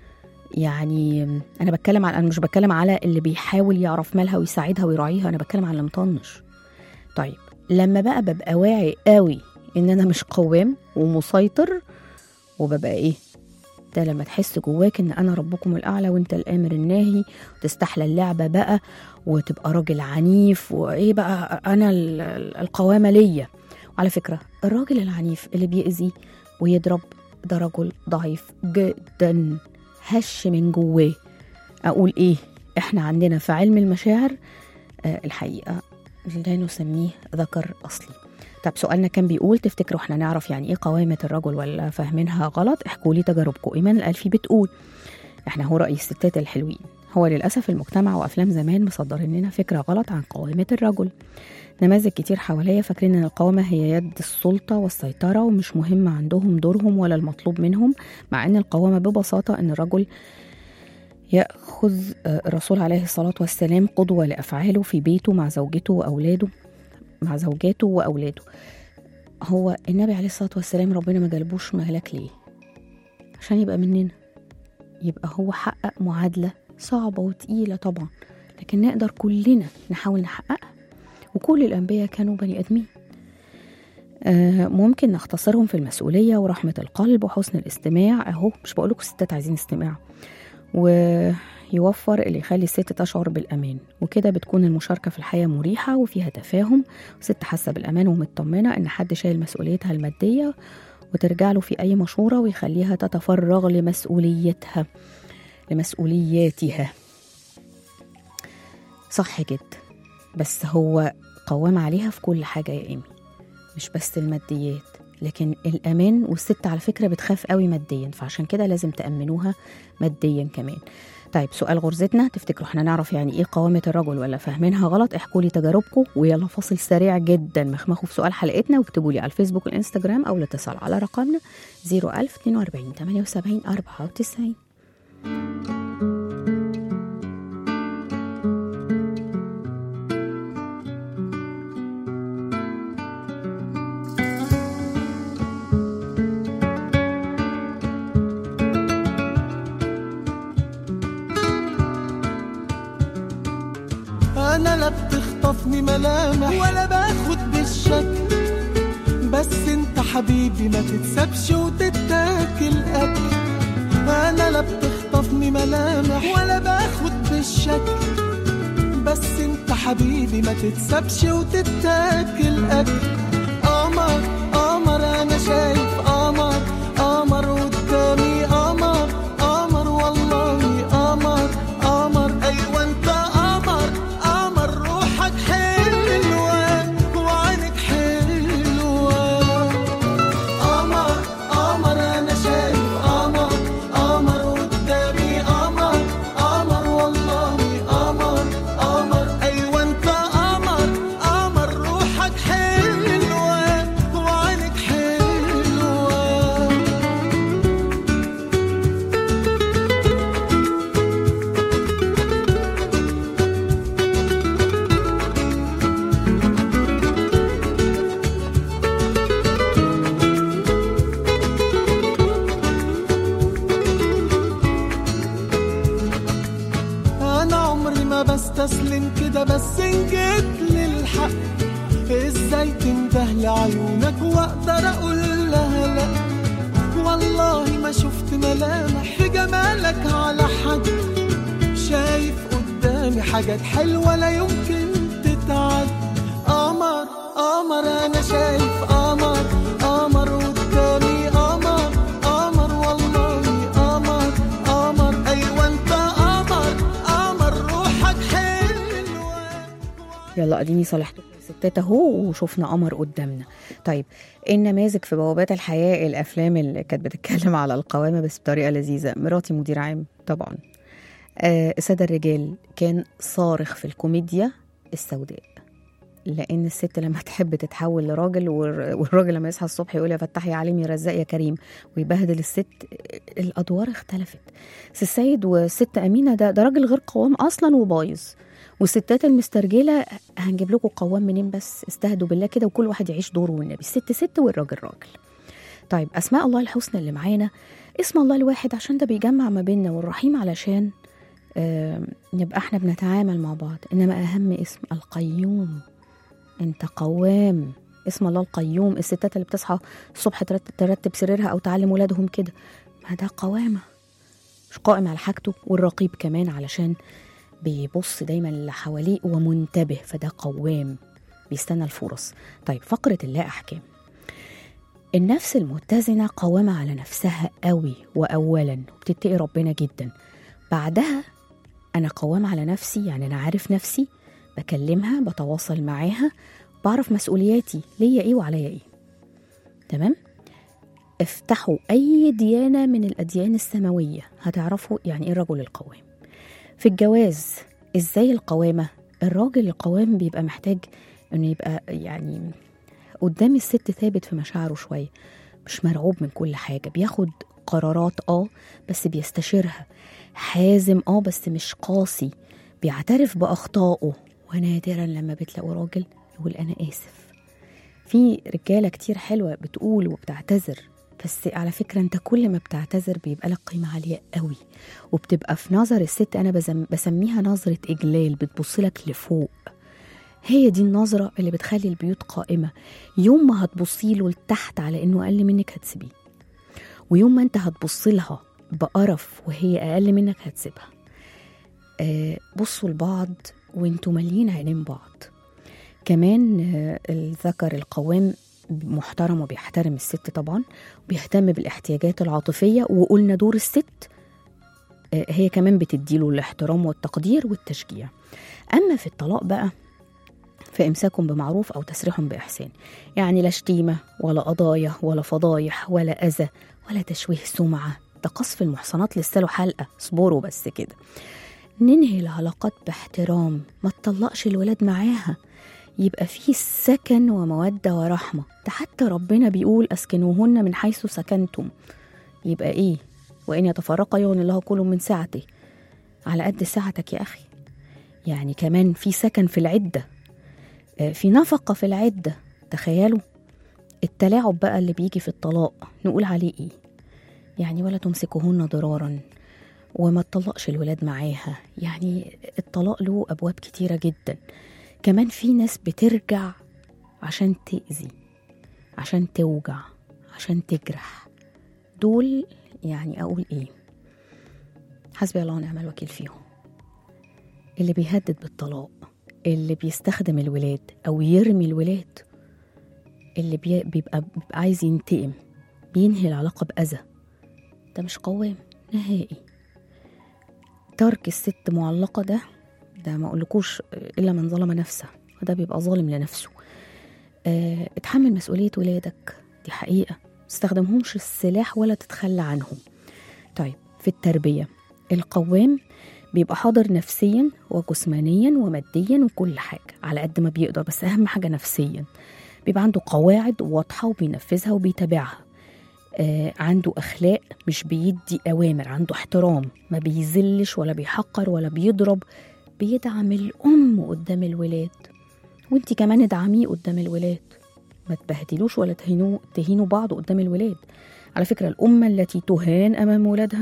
يعني انا بتكلم على انا مش بتكلم على اللي بيحاول يعرف مالها ويساعدها ويراعيها انا بتكلم على اللي مطنش طيب لما بقى ببقى واعي قوي ان انا مش قوام ومسيطر وببقى ايه ده لما تحس جواك ان انا ربكم الاعلى وانت الامر الناهي وتستحلى اللعبه بقى وتبقى راجل عنيف وايه بقى انا ال- ال- القوامه ليا وعلى فكره الراجل العنيف اللي بيأذي ويضرب ده رجل ضعيف جدا هش من جواه اقول ايه احنا عندنا في علم المشاعر آه الحقيقه لا نسميه ذكر اصلي طب سؤالنا كان بيقول تفتكروا احنا نعرف يعني ايه قوامة الرجل ولا فاهمينها غلط احكوا لي تجاربكم ايمان الالفي بتقول احنا هو رأي الستات الحلوين هو للأسف المجتمع وأفلام زمان مصدر لنا فكرة غلط عن قوامة الرجل نماذج كتير حواليا فاكرين ان القوامة هي يد السلطة والسيطرة ومش مهم عندهم دورهم ولا المطلوب منهم مع ان القوامة ببساطة ان الرجل يأخذ آه، الرسول عليه الصلاة والسلام قدوة لأفعاله في بيته مع زوجته وأولاده مع زوجاته وأولاده هو النبي عليه الصلاة والسلام ربنا ما جلبوش مهلك ليه عشان يبقى مننا يبقى هو حقق معادلة صعبة وتقيلة طبعا لكن نقدر كلنا نحاول نحققها وكل الأنبياء كانوا بني آدمين آه ممكن نختصرهم في المسؤولية ورحمة القلب وحسن الاستماع أهو مش بقولكوا الستات عايزين استماع ويوفر اللي يخلي الست تشعر بالأمان وكده بتكون المشاركة في الحياة مريحة وفيها تفاهم وست حاسة بالأمان ومطمنة إن حد شايل مسؤوليتها المادية وترجع له في أي مشورة ويخليها تتفرغ لمسؤوليتها لمسؤولياتها صح جدا بس هو قوام عليها في كل حاجة يا إيمي مش بس الماديات لكن الأمان والست على فكرة بتخاف قوي ماديا فعشان كده لازم تأمنوها ماديا كمان طيب سؤال غرزتنا تفتكروا احنا نعرف يعني ايه قوامة الرجل ولا فاهمينها غلط احكوا لي تجاربكم ويلا فاصل سريع جدا مخمخوا في سؤال حلقتنا واكتبوا لي على الفيسبوك والانستجرام او الاتصال على رقمنا 01042 78 94 انا لا بتخطفني ملامح ولا باخد بالشكل بس انت حبيبي ما تتسابش وتتاكل اكل انا لا بتخطفني ملامح ولا باخد بالشكل بس انت حبيبي ما تتسابش وتتاكل اكل قمر قمر انا شايف قمر قمر قدامي قمر قمر والله قمر قمر ايوه انت قمر قمر روحك حلوه وعينك حلوه قمر قمر انا شايف قمر قمر قدامي قمر قمر والله قمر قمر ايوه انت قمر قمر روحك حلوه وعينك حلوه انا عمري ما بستسلم كده بس ان جيت للحق ازاي تنده لعيونك واقدر اقول لها لا والله ما شفت ملامح في جمالك على حد شايف قدامي حاجات حلوة لا يمكن تتعد قمر قمر انا شايف قمر قمر قدامي قمر قمر والله قمر قمر ايوه انت قمر قمر روحك حلوه يلا اديني صالحتكم ستات اهو وشفنا قمر قدامنا طيب النماذج في بوابات الحياه الافلام اللي كانت بتتكلم على القوامه بس بطريقه لذيذه مراتي مدير عام طبعا آه سادة الرجال كان صارخ في الكوميديا السوداء لان الست لما تحب تتحول لراجل والر- والراجل لما يصحى الصبح يقول يا فتح يا عليم يا رزاق يا كريم ويبهدل الست الادوار اختلفت سي السيد والست امينه ده ده راجل غير قوام اصلا وبايظ والستات المسترجله هنجيب لكم قوام منين بس استهدوا بالله كده وكل واحد يعيش دوره والنبي الست ست والراجل راجل طيب اسماء الله الحسنى اللي معانا اسم الله الواحد عشان ده بيجمع ما بيننا والرحيم علشان آه نبقى احنا بنتعامل مع بعض انما اهم اسم القيوم انت قوام اسم الله القيوم الستات اللي بتصحى الصبح ترتب, ترتب سريرها او تعلم ولادهم كده ما ده قوامه مش قائم على حاجته والرقيب كمان علشان بيبص دايما اللي حواليه ومنتبه فده قوام بيستنى الفرص طيب فقرة اللا أحكام النفس المتزنة قوامة على نفسها قوي وأولا وبتتقي ربنا جدا بعدها أنا قوامة على نفسي يعني أنا عارف نفسي بكلمها بتواصل معاها بعرف مسؤولياتي ليا إيه وعليا إيه تمام افتحوا أي ديانة من الأديان السماوية هتعرفوا يعني إيه الرجل القوام في الجواز إزاي القوامة الراجل القوام بيبقى محتاج إنه يبقى يعني قدام الست ثابت في مشاعره شوية مش مرعوب من كل حاجة بياخد قرارات اه بس بيستشيرها حازم اه بس مش قاسي بيعترف بأخطائه ونادرا لما بتلاقوا راجل يقول أنا آسف في رجالة كتير حلوة بتقول وبتعتذر بس على فكرة انت كل ما بتعتذر بيبقى لك قيمة عالية قوي وبتبقى في نظر الست انا بزم بسميها نظرة اجلال بتبص لك لفوق هي دي النظرة اللي بتخلي البيوت قائمة يوم ما هتبصي له لتحت على انه اقل منك هتسيبيه ويوم ما انت هتبص لها بقرف وهي اقل منك هتسيبها آه بصوا لبعض وانتوا مالين عينين بعض كمان آه الذكر القوام محترم وبيحترم الست طبعا وبيهتم بالاحتياجات العاطفية وقلنا دور الست آه هي كمان بتديله الاحترام والتقدير والتشجيع أما في الطلاق بقى فإمساك بمعروف أو تسريح بإحسان يعني لا شتيمة ولا قضايا ولا فضايح ولا أذى ولا تشويه سمعة ده قصف المحصنات لسه له حلقة اصبروا بس كده ننهي العلاقات باحترام ما تطلقش الولاد معاها يبقى فيه سكن ومودة ورحمة ده حتى ربنا بيقول أسكنوهن من حيث سكنتم يبقى إيه وإن يتفرقا يغني الله كل من سعته على قد سعتك يا أخي يعني كمان في سكن في العدة آه، في نفقة في العدة تخيلوا التلاعب بقى اللي بيجي في الطلاق نقول عليه إيه يعني ولا تمسكوهن ضرارا وما تطلقش الولاد معاها يعني الطلاق له أبواب كتيرة جدا كمان في ناس بترجع عشان تأذي عشان توجع عشان تجرح دول يعني أقول إيه حسبي الله ونعم الوكيل فيهم اللي بيهدد بالطلاق اللي بيستخدم الولاد أو يرمي الولاد اللي بي- بيبقى, بيبقى عايز ينتقم بينهي العلاقة بأذى ده مش قوام نهائي ترك الست معلقة ده ده ما اقولكوش الا من ظلم نفسه وده بيبقى ظالم لنفسه اه اتحمل مسؤوليه ولادك دي حقيقه تستخدمهمش السلاح ولا تتخلى عنهم طيب في التربيه القوام بيبقى حاضر نفسيا وجسمانيا وماديا وكل حاجه على قد ما بيقدر بس اهم حاجه نفسيا بيبقى عنده قواعد واضحه وبينفذها وبيتابعها آه عنده اخلاق مش بيدي اوامر عنده احترام ما بيذلش ولا بيحقر ولا بيضرب بيدعم الأم قدام الولاد وانت كمان ادعميه قدام الولاد ما تبهدلوش ولا تهينوا تهينوا بعض قدام الولاد على فكرة الأم التي تهان أمام ولادها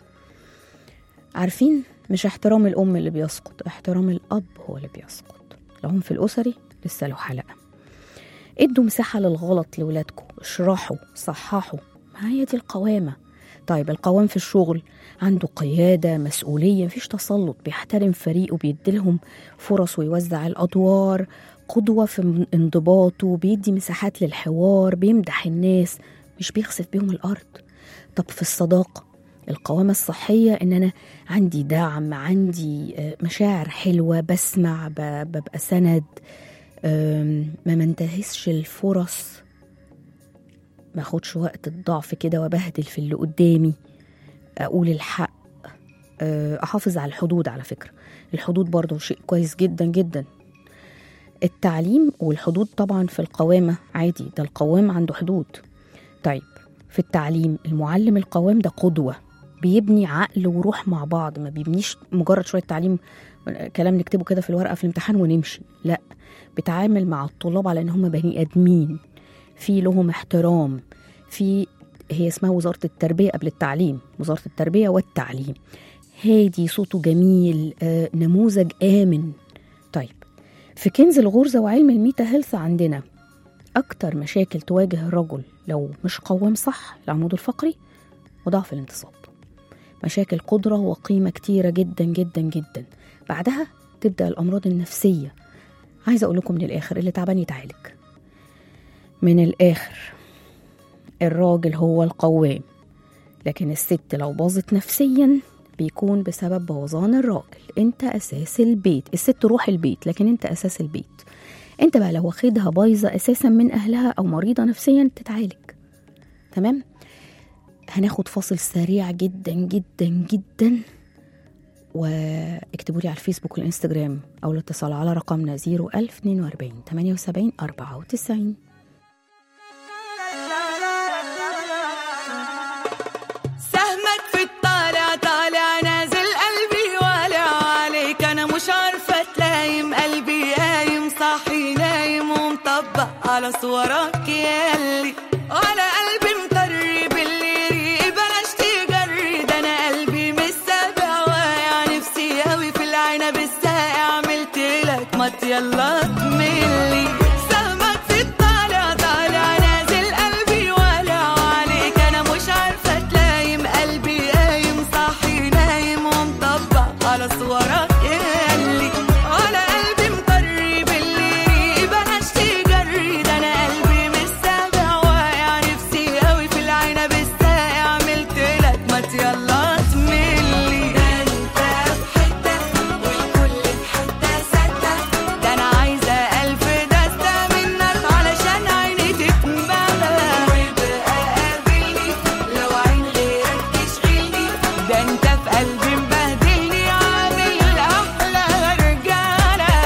عارفين مش احترام الأم اللي بيسقط احترام الأب هو اللي بيسقط لهم في الأسري لسه له حلقة ادوا مساحة للغلط لولادكم اشرحوا صححوا ما هي دي القوامة طيب القوام في الشغل عنده قيادة مسؤولية مفيش تسلط بيحترم فريقه بيديلهم فرص ويوزع الأدوار قدوة في انضباطه بيدي مساحات للحوار بيمدح الناس مش بيخسف بيهم الأرض طب في الصداقة القوامة الصحية إن أنا عندي دعم عندي آه، مشاعر حلوة بسمع ب- ببقى سند أم، ما منتهزش الفرص ما اخدش وقت الضعف كده وبهدل في اللي قدامي اقول الحق أه، احافظ على الحدود على فكره الحدود برضو شيء كويس جدا جدا التعليم والحدود طبعا في القوامه عادي ده القوام عنده حدود طيب في التعليم المعلم القوام ده قدوه بيبني عقل وروح مع بعض ما بيبنيش مجرد شويه تعليم كلام نكتبه كده في الورقه في الامتحان ونمشي لا بيتعامل مع الطلاب على ان هم بني ادمين في لهم احترام في هي اسمها وزاره التربيه قبل التعليم وزاره التربيه والتعليم هادي صوته جميل آه، نموذج امن طيب في كنز الغرزه وعلم الميتا هيلث عندنا اكتر مشاكل تواجه الرجل لو مش قوام صح العمود الفقري وضعف الانتصاب مشاكل قدرة وقيمة كتيرة جدا جدا جدا بعدها تبدأ الأمراض النفسية عايزة أقول لكم من الآخر اللي تعبان يتعالج من الآخر الراجل هو القوام لكن الست لو باظت نفسيا بيكون بسبب بوظان الراجل انت اساس البيت الست روح البيت لكن انت اساس البيت انت بقى لو واخدها بايظه اساسا من اهلها او مريضه نفسيا تتعالج تمام هناخد فاصل سريع جدا جدا جدا واكتبوا لي على الفيسبوك والانستجرام او الاتصال على رقمنا 01042 78 94 سهمك في الطالع طالع نازل قلبي والع عليك انا مش عارفه تلايم قلبي قايم صاحي نايم ومطبق على صورك ياللي ولا قلبي مطرب اللي ريق بلاش تجري ده انا قلبي مش سابع واقع نفسي قوي في العنب الساقع عملت لك مط يلا تملي سهمك في الطالع طالع نازل قلبي والع عليك انا مش عارفه تلايم قلبي قايم صاحي نايم ومطبق على صورك ياللي على قلبي مطرب اللي بلاش تجري ده انا قلبي مش سابع واقع نفسي قوي في العنب الساقع عملت لك مات يلا تملي ده انت في حته والكل في حته سته ده انا عايزه الف دسته منك علشان عيني تتملى وابقى قابلني لو عين غيرك تشغلني ده انت في قلبي مبهدلني عامل احلى رجاله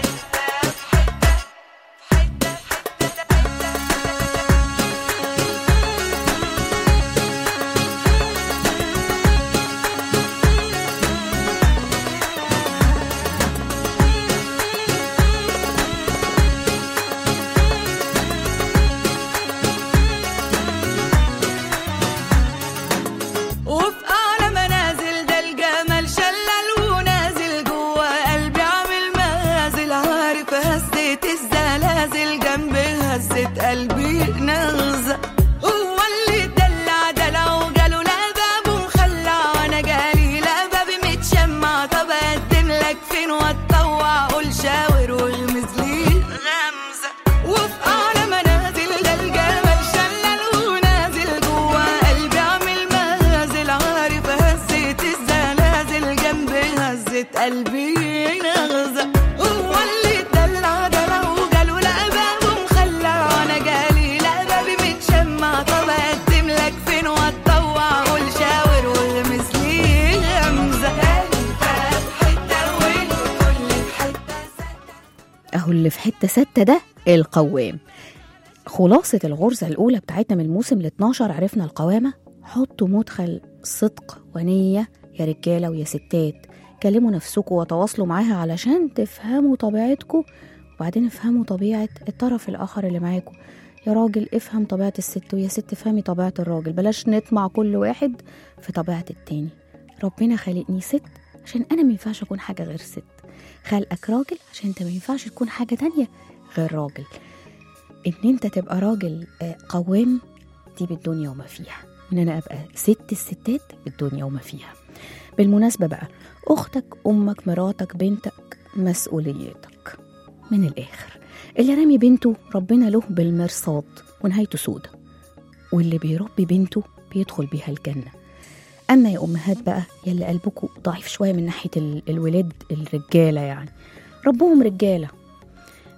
وفي أعلى منازل ده الجمال شلل ونازل جوا قلبي عامل مغازل عارف هزة الزلازل جنب هزة قلبي نغزة هو اللي دلع دلع وجاله لا باب ومخلع وانا جالي لا بابي متشمع طب اقدم لك فين واتطوع قول شاور واغمز لي غمزة وفي أعلى منازل ده الجمال شلل ونازل جوا قلبي عامل مغازل عارف هزة الزلازل جنب هزة قلبي نغزة هو اللي دلع دلع وجاله لا باب ومخلع وانا جالي لا بابي متشمع طب اقدم لك فين واتطوع قول شاور واغمز لي غمزة انت في حتة والكل في حتة اهو اللي في حته سته ده القوام خلاصة الغرزة الأولى بتاعتنا من الموسم ال 12 عرفنا القوامة حطوا مدخل صدق ونية يا رجالة ويا ستات كلموا نفسكم وتواصلوا معاها علشان تفهموا طبيعتكم وبعدين افهموا طبيعة الطرف الآخر اللي معاكم يا راجل افهم طبيعة الست ويا ست افهمي طبيعة الراجل بلاش نطمع كل واحد في طبيعة التاني ربنا خلقني ست عشان أنا مينفعش أكون حاجة غير ست خلقك راجل عشان أنت مينفعش تكون حاجة تانية غير راجل ان انت تبقى راجل آه، قوام دي بالدنيا وما فيها ان انا ابقى ست الستات بالدنيا وما فيها بالمناسبة بقى اختك امك مراتك بنتك مسؤوليتك من الاخر اللي رامي بنته ربنا له بالمرصاد ونهايته سودة واللي بيربي بنته بيدخل بيها الجنة اما يا امهات بقى يلي قلبكم ضعيف شوية من ناحية ال- الولاد الرجالة يعني ربهم رجالة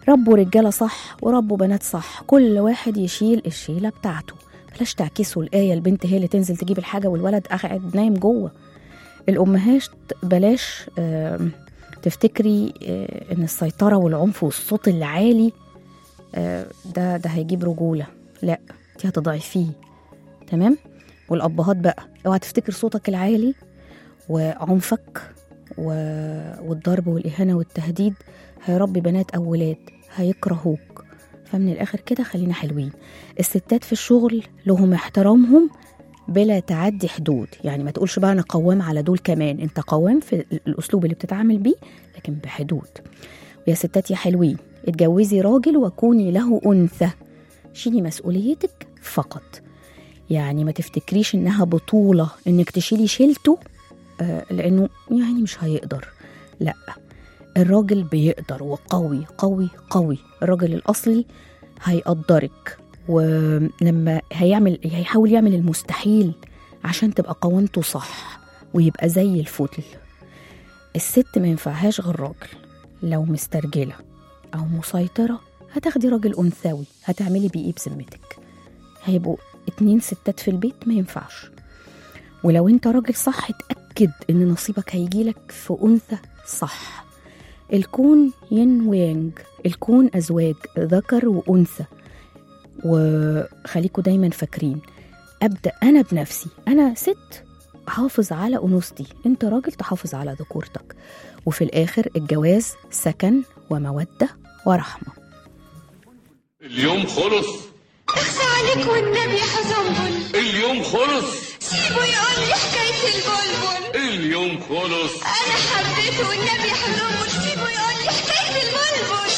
ربوا رجالة صح وربوا بنات صح كل واحد يشيل الشيلة بتاعته بلاش تعكسوا الآية البنت هي اللي تنزل تجيب الحاجة والولد قاعد نايم جوه الأمهات بلاش آم، تفتكري آه، إن السيطرة والعنف والصوت العالي آه، ده ده هيجيب رجولة لا دي هتضعفيه تمام والأبهات بقى اوعى تفتكر صوتك العالي وعنفك و... والضرب والإهانة والتهديد هيربي بنات أو ولاد هيكرهوك فمن الآخر كده خلينا حلوين الستات في الشغل لهم احترامهم بلا تعدي حدود يعني ما تقولش بقى أنا قوام على دول كمان أنت قوام في ال- الأسلوب اللي بتتعامل بيه لكن بحدود ويا ستات يا حلوين اتجوزي راجل وكوني له أنثى شيلي مسؤوليتك فقط يعني ما تفتكريش إنها بطولة إنك تشيلي شيلته آه، لأنه يعني مش هيقدر لا الراجل بيقدر وقوي قوي قوي الراجل الأصلي هيقدرك ولما هيعمل هيحاول يعمل المستحيل عشان تبقى قوامته صح ويبقى زي الفل الست ما ينفعهاش غير راجل لو مسترجلة أو مسيطرة هتاخدي راجل أنثوي هتعملي بيه إيه بذمتك هيبقوا اتنين ستات في البيت ما ينفعش ولو انت راجل صح اتأكد ان نصيبك هيجيلك في أنثى صح الكون ين ويانج الكون أزواج ذكر وأنثى وخليكوا دايما فاكرين أبدأ أنا بنفسي أنا ست حافظ على أنوثتي أنت راجل تحافظ على ذكورتك وفي الآخر الجواز سكن ومودة ورحمة اليوم خلص اخفى عليك والنبي يا حزنبل اليوم خلص سيبه يقول لي حكاية البلبل اليوم خلص أنا حبيته والنبي يا حزنبل سيبه يقول لي حكاية البلبل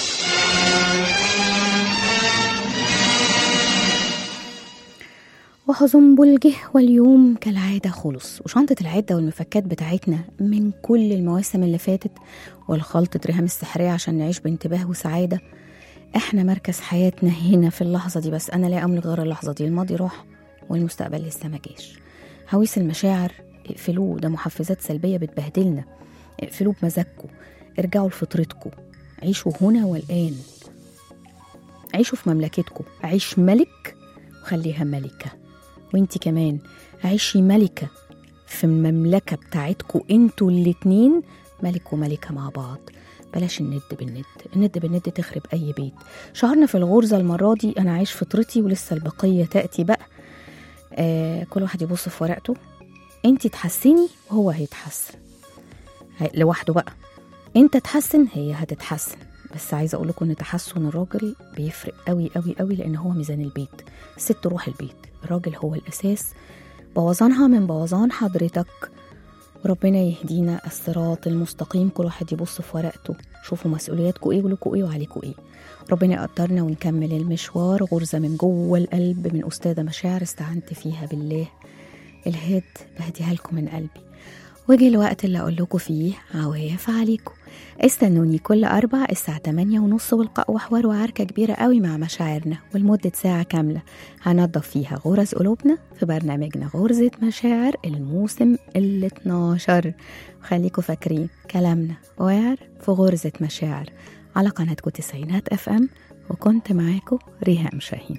وحزنبل جه واليوم كالعادة خلص وشنطة العدة والمفكات بتاعتنا من كل المواسم اللي فاتت والخلطة ريهام السحرية عشان نعيش بانتباه وسعادة احنا مركز حياتنا هنا في اللحظة دي بس أنا لا أملك غير اللحظة دي الماضي راح والمستقبل لسه ما جاش هويس المشاعر اقفلوه ده محفزات سلبية بتبهدلنا اقفلوه بمزاجكم ارجعوا لفطرتكم عيشوا هنا والآن عيشوا في مملكتكم عيش ملك وخليها ملكة وانتي كمان عيشي ملكة في المملكة بتاعتكوا انتوا الاتنين ملك وملكة مع بعض بلاش الند بالند الند بالند تخرب أي بيت شهرنا في الغرزة المرة دي أنا عايش فطرتي ولسه البقية تأتي بقى آه كل واحد يبص في ورقته انتي تحسني وهو هيتحسن هي- لوحده بقى انت تحسن هي هتتحسن بس عايزه اقول لكم ان تحسن الراجل بيفرق قوي قوي قوي لان هو ميزان البيت الست روح البيت الراجل هو الاساس بوظانها من بوظان حضرتك وربنا يهدينا الصراط المستقيم كل واحد يبص في ورقته شوفوا مسؤولياتكم ايه ولكم ايه وعليكم ايه ربنا يقدرنا ونكمل المشوار غرزة من جوه القلب من أستاذة مشاعر استعنت فيها بالله الهاد بهديها لكم من قلبي وجه الوقت اللي أقول لكم فيه عواف عليكم استنوني كل أربع الساعة 8 ونص والقاء وحوار وعركة كبيرة قوي مع مشاعرنا ولمدة ساعة كاملة هنضف فيها غرز قلوبنا في برنامجنا غرزة مشاعر الموسم ال 12 وخليكم فاكرين كلامنا واعر في غرزة مشاعر على قناتكم تسعينات اف ام وكنت معاكم ريهام شاهين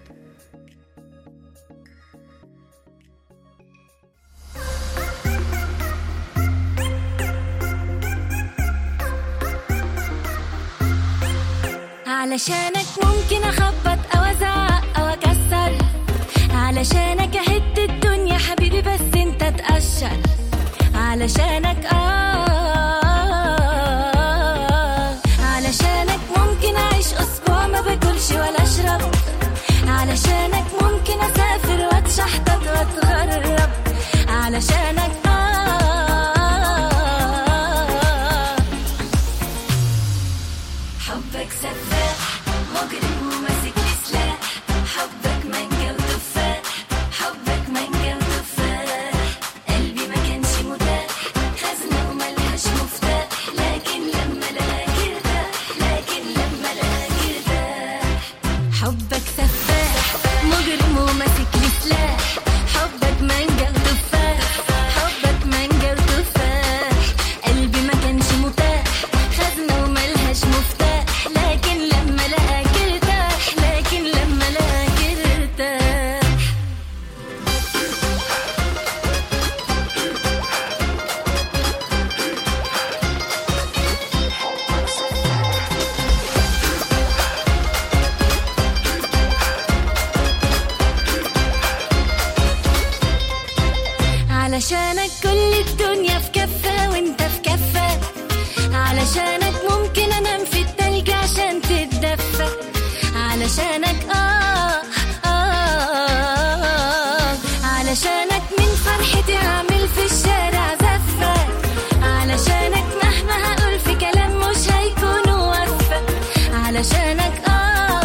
علشانك ممكن اخبط او ازعق او اكسر علشانك اهد الدنيا حبيبي بس انت تقشر علشانك اه علشانك ممكن اعيش اسبوع ما باكلش ولا اشرب علشانك ممكن اسافر واتشحطط واتغرب علشانك اه حبك سفاح مجرم وماسك لي سلاح حبك مانجا وتفاح حبك مانجا وتفاح قلبي ما كانش متاح خزنة وملهاش مفتاح لكن لما لقاك ارتاح لكن لما لقاك ارتاح حبك سفاح مجرم وماسك لي سلاح حبك مانجا وتفاح حبك كل الدنيا في كفة وانت في كفة علشانك ممكن انام في التلج عشان تتدفى علشانك آه آه علشانك من فرحتي اعمل في الشارع زفة علشانك مهما هقول في كلام مش هيكون وفى علشانك آه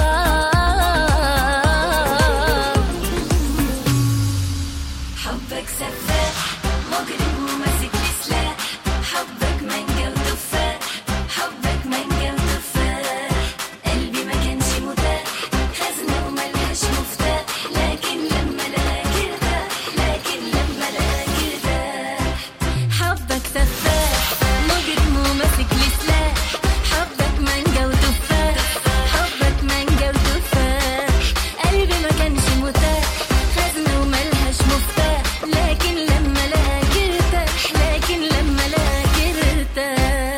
حبك سفاح مجرم وماسك لي سلاح حبك مانجا وتفاح حبك مانجا وتفاح قلبي ما كانش متاح خزنة وملهاش مفتاح لكن لما لقاك ارتاح لكن لما لقاك ارتاح حبك سفاح مجرم وماسك لي سلاح حبك مانجا وتفاح حبك مانجا وتفاح قلبي ما كانش متاح خزنة وملهاش مفتاح لكن لما لقاك ارتاح لكن لما لقاك ارتاح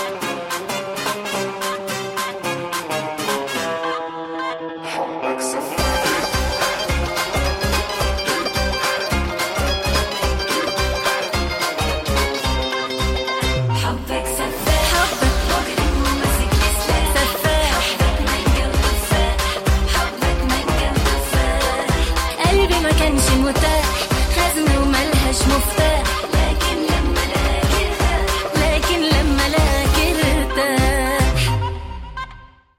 حبك سفاح